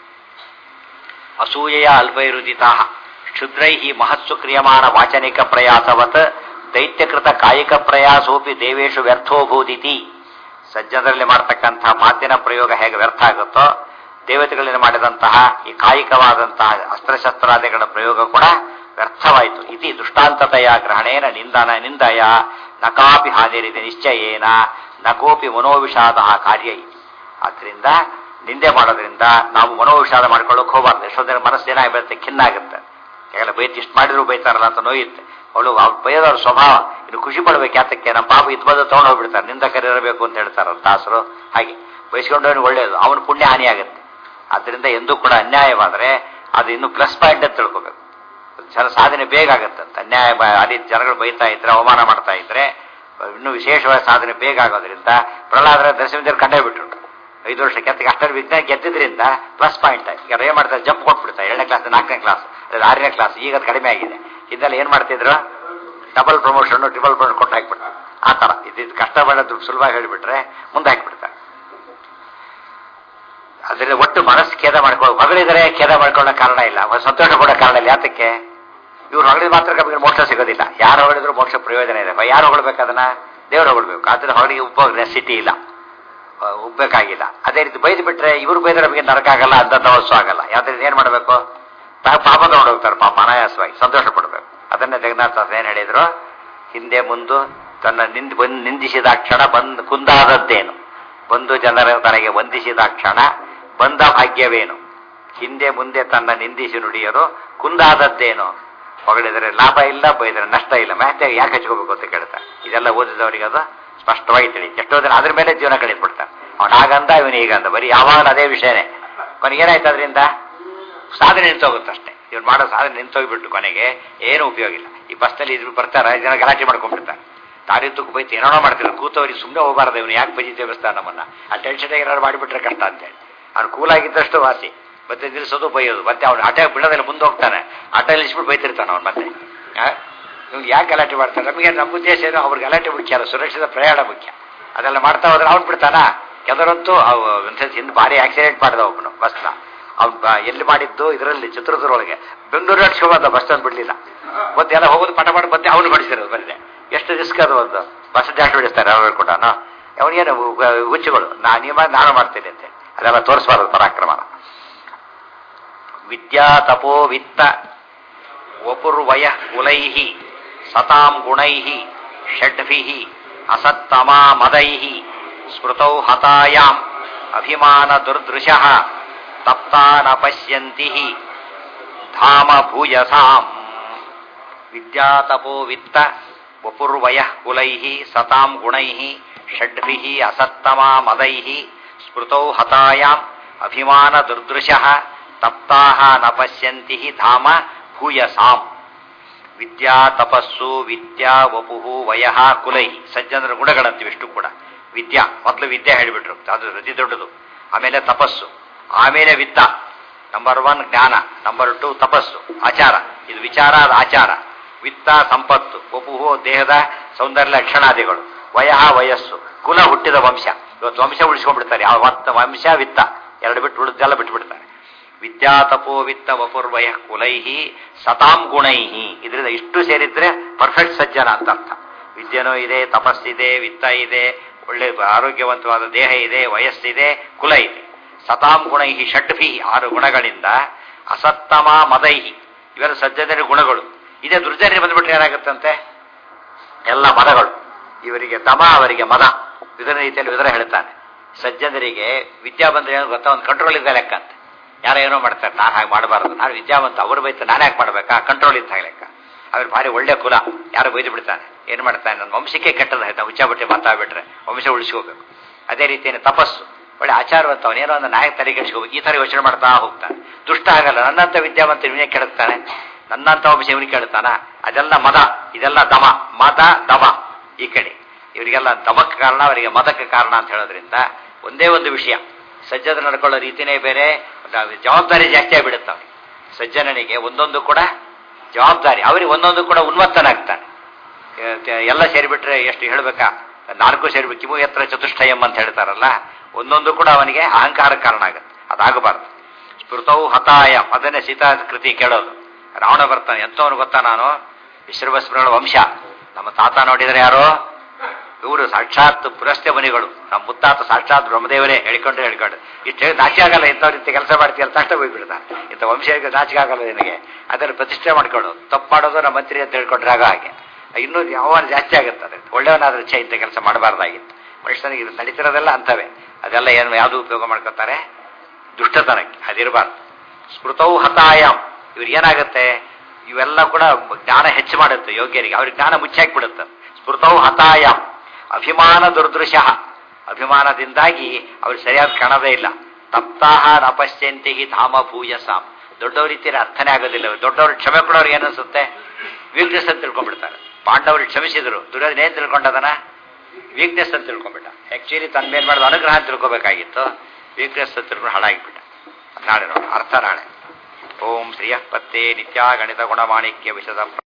ಅಸೂಯೆಯ ಅಲ್ಪೈರುದಿತಾ ಕ್ಷುದ್ರೈ ಮಹತ್ಸು ಕ್ರಿಯಮಾಣ ವಾಚನಿಕ ಪ್ರಯಾಸವತ್ ದೈತ್ಯಕೃತ ಕಾಯಿಕ ಪ್ರಯಾಸೋಪಿ ದೇವೇಶು ವ್ಯರ್ಥೋಭೂದಿತಿ ಸಜ್ಜನರಲ್ಲಿ ಮಾಡತಕ್ಕಂತಹ ಮಾತಿನ ಪ್ರಯೋಗ ಹೇಗೆ ವ್ಯರ್ಥ ಆಗುತ್ತೋ ದೇವತೆಗಳಿಂದ ಮಾಡಿದಂತಹ ಈ ಕಾಯಿಕವಾದಂತಹ ಅಸ್ತ್ರಶಸ್ತ್ರಾದಿಗಳ ಪ್ರಯೋಗ ಕೂಡ ವ್ಯರ್ಥವಾಯಿತು ಇತಿ ದೃಷ್ಟಾಂತತೆಯ ಗ್ರಹಣೇನ ನಿಂದನ ನಿಂದಯ ನಕಾಪಿ ಹಾನಿರಿದೆ ನಿಶ್ಚಯೇನ ನಕೋಪಿ ಮನೋವಿಷಾದ ಕಾರ್ಯ ಇತಿ ಆದ್ರಿಂದ ನಿಂದೆ ಮಾಡೋದ್ರಿಂದ ನಾವು ಮನೋವಿಷಾದ ಮಾಡ್ಕೊಳ್ಳೋಕೆ ಹೋಗಬಾರ್ದು ಎಷ್ಟೋ ಜನ ಮನಸ್ಸು ಏನಾಗಿರುತ್ತೆ ಖಿನ್ನಾಗುತ್ತೆ ಯಾಕೆಲ್ಲ ಬೈತ್ ಇಷ್ಟು ಮಾಡಿದ್ರು ಬೈತಾರಲ್ಲ ಅಂತ ನೋಯುತ್ತೆ ಅವಳು ಅವ್ರು ಬೈಯೋದವ್ರ ಸ್ವಭಾವ ಇನ್ನು ಖುಷಿ ಪಡ್ಬೇಕು ಯಾತಕ್ಕೆ ನಮ್ಮ ಪಾಪ ಇದು ಬಂದು ತಗೊಂಡು ಹೋಗ್ಬಿಡ್ತಾರೆ ನಿಂದ ಕರೆಯಿರಬೇಕು ಅಂತ ಹೇಳ್ತಾರಲ್ಲ ದಾಸರು ಹಾಗೆ ಬಯಸ್ಕೊಂಡವನು ಒಳ್ಳೆಯದು ಅವನ ಪುಣ್ಯ ಹಾನಿಯಾಗುತ್ತೆ ಆದ್ರಿಂದ ಎಂದೂ ಕೂಡ ಅನ್ಯಾಯವಾದರೆ ಅದು ಇನ್ನು ಪ್ಲಸ್ ಪಾಯಿಂಟ್ ಅಂತ ತಿಳ್ಕೋಬೇಕು ಜನ ಸಾಧನೆ ಬೇಗ ಆಗುತ್ತಂತ ಅನ್ಯಾಯ ಬ- ಆ ರೀತಿ ಜನಗಳು ಬೈತಾ ಇದ್ರೆ ಅವಮಾನ ಮಾಡ್ತಾ ಇದ್ರೆ ಇನ್ನೂ ವಿಶೇಷವಾದ ಸಾಧನೆ ಬೇಗ ಆಗೋದ್ರಿಂದ ಪ್ರಹ್ಲಾದರ ದರ್ಶನದಲ್ಲಿ ಕಂಡೇ ಬಿಟ್ರು ಐದು ವರ್ಷ ಕೆತ್ತಿಗೆ ಅಷ್ಟರ ವಿಜ್ಞಾನ ಗೆದ್ದಿದ್ರಿಂದ ಪ್ಲಸ್ ಪಾಯಿಂಟ್ ಈಗ ಏನ್ ಮಾಡ್ತಾರೆ ಜಂಪ್ ಕೊಟ್ಬಿಡ್ತಾರೆ ಏಳನೇ ಕ್ಲಾಸ್ ನಾಲ್ಕನೇ ಕ್ಲಾಸ್ ಆರನೇ ಕ್ಲಾಸ್ ಈಗ ಅದು ಕಡಿಮೆ ಆಗಿದೆ ಇದೆಲ್ಲ ಏನ್ ಮಾಡ್ತಿದ್ರು ಡಬಲ್ ಪ್ರಮೋಷನ್ ಟ್ರಿಬಲ್ ಪ್ರಮೋಷನ್ ಕೊಟ್ಟು ಹಾಕ್ಬಿಡ್ತಾರೆ ಆ ತರ ಇದು ಇದು ಕಷ್ಟ ಮಾಡೋದು ಸುಲಭವಾಗಿ ಹೇಳಿಬಿಟ್ರೆ ಮುಂದೆ ಹಾಕ್ಬಿಡ್ತಾರೆ ಅದರಿಂದ ಒಟ್ಟು ಮನಸ್ಸು ಖೇದ ಮಾಡ್ಕೊ ಹೊಗಳಿದರೆ ಖೇದ ಮಾಡ್ಕೊಳ್ಳೋ ಕಾರಣ ಇಲ್ಲ ಒಂದು ಸಂತೋಷ ಪಡೋ ಕಾರಣ ಇಲ್ಲ ಯಾತಕ್ಕೆ ಇವ್ರು ಹೊಗಳಿದ ಮಾತ್ರ ನಮಗೆ ಮೋಕ್ಷ ಸಿಗೋದಿಲ್ಲ ಯಾರು ಹೊಗಳಿದ್ರು ಮೋಕ್ಷ ಪ್ರಯೋಜನ ಇದೆ ಯಾರು ಹೊಗಳ್ಬೇಕು ಅದನ್ನ ದೇವ್ರು ಹೊಗಳ್ಬೇಕು ಆದ್ರೆ ಹೊರಗೆ ಉಬ್ಬ ನೆಸಿಟಿ ಇಲ್ಲ ಆ, ಉಬ್ಬೇಕಾಗಿಲ್ಲ ಅದೇ ರೀತಿ ಬೈದು ಬಿಟ್ರೆ ಇವ್ರು ಬೈದ್ರೆ ನಮಗೆ ನರಕ ಆಗಲ್ಲ ಅಂತ ವಸ್ತು ಆಗಲ್ಲ ಯಾವ್ದ್ರಿಂದ ಏನ್ ಮಾಡಬೇಕು ತಾ- ಪಾಪ ತಗೊಂಡು ಹೋಗ್ತಾರೆ ಪಾಪ ಅನಾಯಾಸವಾಗಿ ಸಂತೋಷ ಪಡ್ಬೇಕು ಅದನ್ನೇ ಜಗನ್ನಾಥ ಏನ್ ಹೇಳಿದ್ರು ಹಿಂದೆ ಮುಂದು ತನ್ನ ನಿಂದ ಬಂದ್ ನಿಂದಿಸಿದ ಕ್ಷಣ ಬಂದ್ ಕುಂದಾದದ್ದೇನು ಬಂದು ಜನರ ತನಗೆ ವಂದಿಸಿದ ಕ್ಷಣ ಬಂದ ಭಾಗ್ಯವೇನು ಹಿಂದೆ ಮುಂದೆ ತನ್ನ ನಿಂದಿಸಿ ನುಡಿಯರು ಕುಂದಾದದ್ದೇನು ಹೊಗಳಿದರೆ ಲಾಭ ಇಲ್ಲ ಬೈದರೆ ನಷ್ಟ ಇಲ್ಲ ಮತ್ತೆ ಯಾಕೆ ಹಚ್ಕೋಬೇಕು ಅಂತ ಕೇಳ್ತಾರೆ ಇದೆಲ್ಲ ಓದಿದವರಿಗೆ ಅದು ಸ್ಪಷ್ಟವಾಗಿ ತಿಳಿಯುತ್ತೆ ಎಷ್ಟೋ ಜನ ಅದ್ರ ಮೇಲೆ ಜೀವನ ಕಳಿಸ್ಬಿಡ್ತಾರೆ ಅವನು ಆಗಂದ ಇವನು ಈಗಂದ ಬರೀ ಯಾವಾಗ ಅದೇ ವಿಷಯನೇ ಕೊನೆಗೇನಾಯ್ತು ಅದರಿಂದ ಸಾಧನೆ ನಿಂತೋಗುತ್ತಷ್ಟೇ ಇವ್ನು ಮಾಡೋ ಸಾಧನೆ ನಿಂತೋಗ್ಬಿಟ್ಟು ಕೊನೆಗೆ ಏನು ಉಪಯೋಗ ಇಲ್ಲ ಈ ಬಸ್ನಲ್ಲಿ ಇದ್ರು ಬರ್ತಾರೆ ಜನ ಗಲಾಟೆ ಮಾಡ್ಕೊಂಡ್ಬಿಡ್ತಾರೆ ದಾರಿ ತುಕ್ಕು ಬೈತು ಏನೋ ಮಾಡ್ತಾರೆ ಕೂತವ್ರಿಗೆ ಸುಮ್ಮನೆ ಹೋಗಬಾರ್ದು ಇವನು ಯಾಕೆ ಬಜಿ ತೇಬಿಸ್ತಾನೆ ನಮ್ಮನ್ನ ಆ ಟೆನ್ಷನ್ ಏನಾದ್ರು ಮಾಡಿಬಿಟ್ರೆ ಕಷ್ಟ ಅಂತೇಳಿ ಅವ್ನು ಕೂಲಾಗಿದ್ದಷ್ಟು ವಾಸಿ ಮತ್ತೆ ನಿಲ್ಲಿಸೋದು ಬೈಯೋದು ಮತ್ತೆ ಅವ್ನು ಆಟ ಬಿಡೋದಿಲ್ಲ ಮುಂದೆ ಹೋಗ್ತಾನೆ ಆಟ ನಿಲ್ಲಿಸ್ಬಿಟ್ಟು ಬೈತಿರ್ತಾನೆ ಅವ್ನು ಮತ್ತೆ ಇವ್ನು ಯಾಕೆ ಗಲಾಟೆ ಮಾಡ್ತಾರೆ ನಮಗೆ ನಮ್ಮ ಉದ್ದೇಶ ಏನು ಅವ್ರಿಗೆ ಗಲಾಟೆ ಮುಖ್ಯ ಅಲ್ಲ ಸುರಕ್ಷಿತ ಪ್ರಯಾಣ ಮುಖ್ಯ ಅದೆಲ್ಲ ಮಾಡ್ತಾ ಹೋದ್ರೆ ಅವ್ನು ಬಿಡ್ತಾನ ಕೆಲವರಂತೂ ಅವು ಒಂದ್ಸತಿ ಹಿಂದೆ ಭಾರಿ ಆಕ್ಸಿಡೆಂಟ್ ಮಾಡಿದ ಒಬ್ಬನು ಬಸ್ನ ಅವ್ನು ಎಲ್ಲಿ ಮಾಡಿದ್ದು ಇದರಲ್ಲಿ ಚಿತ್ರದುರ್ಗದೊಳಗೆ ಬೆಂಗಳೂರು ನಡ್ಸ್ಕೊಂಬಂದ ಬಸ್ ಸ್ಟ್ಯಾಂಡ್ ಬಿಡ್ಲಿಲ್ಲ ಮತ್ತೆ ಎಲ್ಲ ಹೋಗೋದು ಪಟ ಪಟ ಬಂದೆ ಅವನು ಬಡಿಸಿರೋದು ಬರೀದೆ ಎಷ್ಟು ರಿಸ್ಕ್ ಅದು ಒಂದು ಬಸ್ ಜಾಸ್ತಿ ಬಿಡಿಸ್ತಾರೆ ಅವ್ರು ಹೇಳ್ಕೊಟ್ಟಾನು ಅವನಿಗೇನು ಹುಚ್ಚುಗಳು ನಾ ನೀವು ಮಾಡಿ ನಾನು ಮಾಡ್ತೇನೆ ಅಂತ ಅದೆಲ್ಲ ತೋರಿಸಬಾರದು ಪರಾಕ್ರಮನ ವಿದ್ಯಾ ತಪೋ ವಿತ್ತ ವಪುರ್ವಯ ಕುಲೈ ಸತಾಂ ಗುಣೈ ಷಡ್ಭಿ ಅಸತ್ತಮಾ ಮದೈ ಸ್ಮೃತೌ ಹತಾಯಾಂ ಅಭಿಮಾನ ದುರ್ದೃಶ ತಪ್ತಾ ನ ಪಶ್ಯಂತಿ ಧಾಮ ಭೂಯಸಾಂ ವಿದ್ಯಾತಪೋ ವಿತ್ತ ವಪುರ್ವಯ ಕುಲೈ ಸತಾಂ ಗುಣೈ ಷಡ್ಭಿ ಅಸತ್ತಮಾ ಮದೈ ಸ್ಮೃತೌ ಹತಾಯಾಂ ಅಭಿಮಾನ ದುರ್ದೃಶ ತಪ್ತಾ ನ ಪಶ್ಯಂತಿ ಧಾಮ ಭೂಯಸಾಂ ವಿದ್ಯಾ ತಪಸ್ಸು ವಿದ್ಯಾ ವಪುಹು ವಯಃ ಕುಲೈ ಸಜ್ಜನರ ಗುಣಗಳಂತೀವಿ ಇಷ್ಟು ಕೂಡ ವಿದ್ಯಾ ಮೊದಲು ವಿದ್ಯೆ ಹೇಳಿಬಿಟ್ರು ಅದು ಅತಿ ದೊಡ್ಡದು ಆಮೇಲೆ ತಪಸ್ಸು ಆಮೇಲೆ ವಿತ್ತ ನಂಬರ್ ಒನ್ ಜ್ಞಾನ ನಂಬರ್ ಟು ತಪಸ್ಸು ಆಚಾರ ಇದು ವಿಚಾರ ಅದು ಆಚಾರ ವಿತ್ತ ಸಂಪತ್ತು ವಪುಹು ದೇಹದ ಸೌಂದರ್ಯ ಲಕ್ಷಣಾದಿಗಳು ವಯಃ ವಯಸ್ಸು ಕುಲ ಹುಟ್ಟಿದ ವಂಶ ಇವತ್ತು ವಂಶ ಉಳಿಸ್ಕೊಂಡ್ಬಿಡ್ತಾರೆ ಯಾವ ವತ್ತ- ವಂಶ ವಿತ್ತ ಎರಡು ಬಿಟ್ಟು ಉಳಿದೆಲ್ಲ ಬಿಟ್ಬಿಡ್ತಾರೆ ವಿದ್ಯಾ ತಪೋ ವಿತ್ತ ವಪುರ್ವಯ ಕುಲೈಹಿ ಸತಾಂ ಗುಣೈಹಿ ಇದರಿಂದ ಇಷ್ಟು ಸೇರಿದ್ರೆ ಪರ್ಫೆಕ್ಟ್ ಸಜ್ಜನ ಅಂತ ಅರ್ಥ ವಿದ್ಯೆನೂ ಇದೆ ತಪಸ್ಸಿದೆ ವಿತ್ತ ಇದೆ ಒಳ್ಳೆ ಆರೋಗ್ಯವಂತವಾದ ದೇಹ ಇದೆ ವಯಸ್ಸಿದೆ ಕುಲ ಇದೆ ಸತಾಂ ಗುಣೈಹಿ ಷಡ್ಭಿ ಆರು ಗುಣಗಳಿಂದ ಅಸತ್ತಮ ಮದೈಹಿ ಇವೆಲ್ಲ ಸಜ್ಜನರ ಗುಣಗಳು ಇದೇ ದುರ್ಜನ ಬಂದ್ಬಿಟ್ರೆ ಏನಾಗುತ್ತಂತೆ ಎಲ್ಲ ಮದಗಳು ಇವರಿಗೆ ತಮ ಅವರಿಗೆ ಮದ ಇದರ ರೀತಿಯಲ್ಲಿ ವಿವರ ಹೇಳ್ತಾನೆ ಸಜ್ಜನರಿಗೆ ವಿದ್ಯಾ ಬಂದ್ರೆ ಏನು ಗೊತ್ತಾ ಒಂದು ಕಂಟ್ರೋಲ್ ಇದ್ದ ಲೆಕ್ಕ ಅಂತ ಯಾರೋ ಏನೋ ಮಾಡ್ತಾರೆ ನಾನು ಹಾಗೆ ಮಾಡಬಾರದು ನಾನು ವಿದ್ಯಾವಂತ ಅವರು ಬೈತು ನಾನು ಯಾಕೆ ಮಾಡ್ಬೇಕಾ ಕಂಟ್ರೋಲ್ ಇದ್ದ ಹಾಗೆ ಲೆಕ್ಕ ಅವ್ರು ಭಾರಿ ಒಳ್ಳೆ ಕುಲ ಯಾರು ಬೈದು ಬಿಡ್ತಾನೆ ಏನು ಮಾಡ್ತಾನೆ ನನ್ನ ವಂಶಕ್ಕೆ ಕೆಟ್ಟದಾಯ್ತಾ ಹುಚ್ಚಾಬಿಟ್ಟೆ ಮಾತಾಡ್ಬಿಟ್ರೆ ವಂಶ ಉಳಿಸ್ಕೋಬೇಕು ಅದೇ ರೀತಿಯ ತಪಸ್ಸು ಒಳ್ಳೆ ಆಚಾರವಂತ ಅವನೇನೋ ಒಂದು ನಾಯಕ ತಲೆ ಕೆಡಿಸ್ಕೋಬೇಕು ಈ ತರ ಯೋಚನೆ ಮಾಡ್ತಾ ಹೋಗ್ತಾನೆ ದುಷ್ಟ ಆಗಲ್ಲ ನನ್ನಂತ ವಿದ್ಯಾವಂತ ಇವನೇ ಕೆಡುತ್ತಾನೆ ನನ್ನಂತ ವಂಶ ಇವನಿಗೆ ಕೇಳ್ತಾನ ಅದೆಲ್ಲ ಮದ ಇದೆಲ್ಲ ದಮ ಮದ ದಮ ಈ ಕಡೆ ಇವರಿಗೆಲ್ಲ ದಮಕ್ಕೆ ಕಾರಣ ಅವರಿಗೆ ಮದಕ್ಕೆ ಕಾರಣ ಅಂತ ಹೇಳೋದ್ರಿಂದ ಒಂದೇ ಒಂದು ವಿಷಯ ಸಜ್ಜನ ನಡ್ಕೊಳ್ಳೋ ರೀತಿನೇ ಬೇರೆ ಒಂದು ಜವಾಬ್ದಾರಿ ಜಾಸ್ತಿ ಆಗಿಬಿಡುತ್ತೆ ಅವನಿಗೆ ಸಜ್ಜನನಿಗೆ ಒಂದೊಂದು ಕೂಡ ಜವಾಬ್ದಾರಿ ಅವರಿಗೆ ಒಂದೊಂದು ಕೂಡ ಉನ್ಮತ್ತನಾಗ್ತಾನೆ ಎ- ತೆ- ಎಲ್ಲ ಸೇರಿಬಿಟ್ರೆ ಎಷ್ಟು ಹೇಳ್ಬೇಕಾ ನಾಲ್ಕು ಸೇರಿಬೇಕು ಕಿಮು ಎತ್ತರ ಚತುಷ್ಟಯಂ ಅಂತ ಹೇಳ್ತಾರಲ್ಲ ಒಂದೊಂದು ಕೂಡ ಅವನಿಗೆ ಅಹಂಕಾರ ಕಾರಣ ಆಗುತ್ತೆ ಅದಾಗಬಾರ್ದು ಸ್ಮೃತವು ಹತಾಯ ಅದನ್ನೇ ಸೀತಾ ಕೃತಿ ಕೇಳೋದು ರಾವಣ ಬರ್ತಾನೆ ಎಂತವನು ಗೊತ್ತಾ ನಾನು ವಿಶ್ರವಸ್ಮರಣ ವಂಶ ನಮ್ಮ ತಾತ ನೋಡಿದರೆ ಯಾರೋ ಇವರು ಸಾಕ್ಷಾತ್ ಪುರಸ್ತ್ಯ ಮನಿಗಳು ನಮ್ಮ ಮುತ್ತಾತ ಸಾಕ್ಷಾತ್ ಬ್ರಹ್ಮದೇವರೇ ಹೇಳಿಕೊಂಡು ಹೇಳಿಕೊಂಡು ಇಷ್ಟು ಹೇಳಿ ನಾಚಿಕೆ ಆಗಲ್ಲ ಇಂಥವ್ರ ಇಂಥ ಕೆಲಸ ಮಾಡ್ತೀಯ ಅಂತ ತಕ್ಷಣ ಹೋಗ್ಬಿಡ್ತಾನೆ ಇಂಥ ವಂಶಕ್ಕೆ ನಾಚಿಕೆ ಆಗಲ್ಲ ನಿನಗೆ ಅದನ್ನು ಪ್ರತಿಷ್ಠೆ ಮಾಡ್ಕೊಳ್ಳೋದು ತಪ್ಪು ಮಾಡೋದು ನಮ್ಮ ಮಂತ್ರಿ ಅಂತ ಹೇಳ್ಕೊಂಡ್ರೆ ಆಗ ಹಾಗೆ ಇನ್ನೂ ಯಾವಾಗ ಜಾಸ್ತಿ ಆಗುತ್ತೆ ಅದಕ್ಕೆ ಒಳ್ಳೆಯವನಾದ್ರೆ ಛೆ ಇಂಥ ಕೆಲಸ ಮಾಡಬಾರ್ದಾಗಿತ್ತು ಮನುಷ್ಯನಿಗೆ ಇದು ನಡೀತಿರೋದೆಲ್ಲ ಅಂತವೇ ಅದೆಲ್ಲ ಏನು ಯಾವುದು ಉಪಯೋಗ ಮಾಡ್ಕೊತಾರೆ ದುಷ್ಟತನಕ್ಕೆ ಅದಿರಬಾರ್ದು ಸ್ಮೃತವು ಹತಾಯಾಮ್ ಇವ್ರಿಗೆ ಏನಾಗುತ್ತೆ ಇವೆಲ್ಲ ಕೂಡ ಜ್ಞಾನ ಹೆಚ್ಚು ಮಾಡುತ್ತೆ ಯೋಗ್ಯರಿಗೆ ಅವ್ರಿಗೆ ಜ್ಞಾನ ಮುಚ್ಚಾಕ್ಬಿಡುತ್ತೆ ಸ್ಮೃತವು ಹತಾಯಾಮ್ ಅಭಿಮಾನ ದುರ್ದೃಶ ಅಭಿಮಾನದಿಂದಾಗಿ ಅವ್ರು ಸರಿಯಾದ ಕಾಣದೇ ಇಲ್ಲ ತಪ್ತಾಹ ನಪಶ್ಯಂತಿ ಧಾಮ ಭೂಯಸಾಂ ದೊಡ್ಡವ್ರ ರೀತಿಯಲ್ಲಿ ಅರ್ಥನೇ ಆಗೋದಿಲ್ಲ ದೊಡ್ಡವ್ರು ಕ್ಷಮೆ ಕೊಡೋರ್ಗೆ ಏನಿಸುತ್ತೆ ವೀಕ್ನೆಸ್ ಅಂತ ತಿಳ್ಕೊಂಡ್ಬಿಡ್ತಾರೆ ಪಾಂಡವರು ಕ್ಷಮಿಸಿದ್ರು ದುರ್ಯೋಧನ ಏನ್ ತಿಳ್ಕೊಂಡದನ ವೀಕ್ನೆಸ್ ಅಂತ ತಿಳ್ಕೊಂಡ್ಬಿಟ್ಟ ಆಕ್ಚುಲಿ ತನ್ನ ಮೇಲೆ ಮಾಡಿದ ಅನುಗ್ರಹ ಅಂತ ತಿಳ್ಕೊಬೇಕಾಗಿತ್ತು ವೀಕ್ನೆಸ್ ಅಂತ ತಿಳ್ಕೊಂಡು ಹಾಳಾಗಿಬಿಟ್ಟ ನಾಳೆ ನೋಡಿ ಅರ್ಥ ನಾಳೆ ಓಂ ಶ್ರಿಯಃ ಪತ್ತೆ ನಿತ್ಯ ಗಣಿತ ಗುಣಮಾಣಿಕ್ಯ ವಿಶದ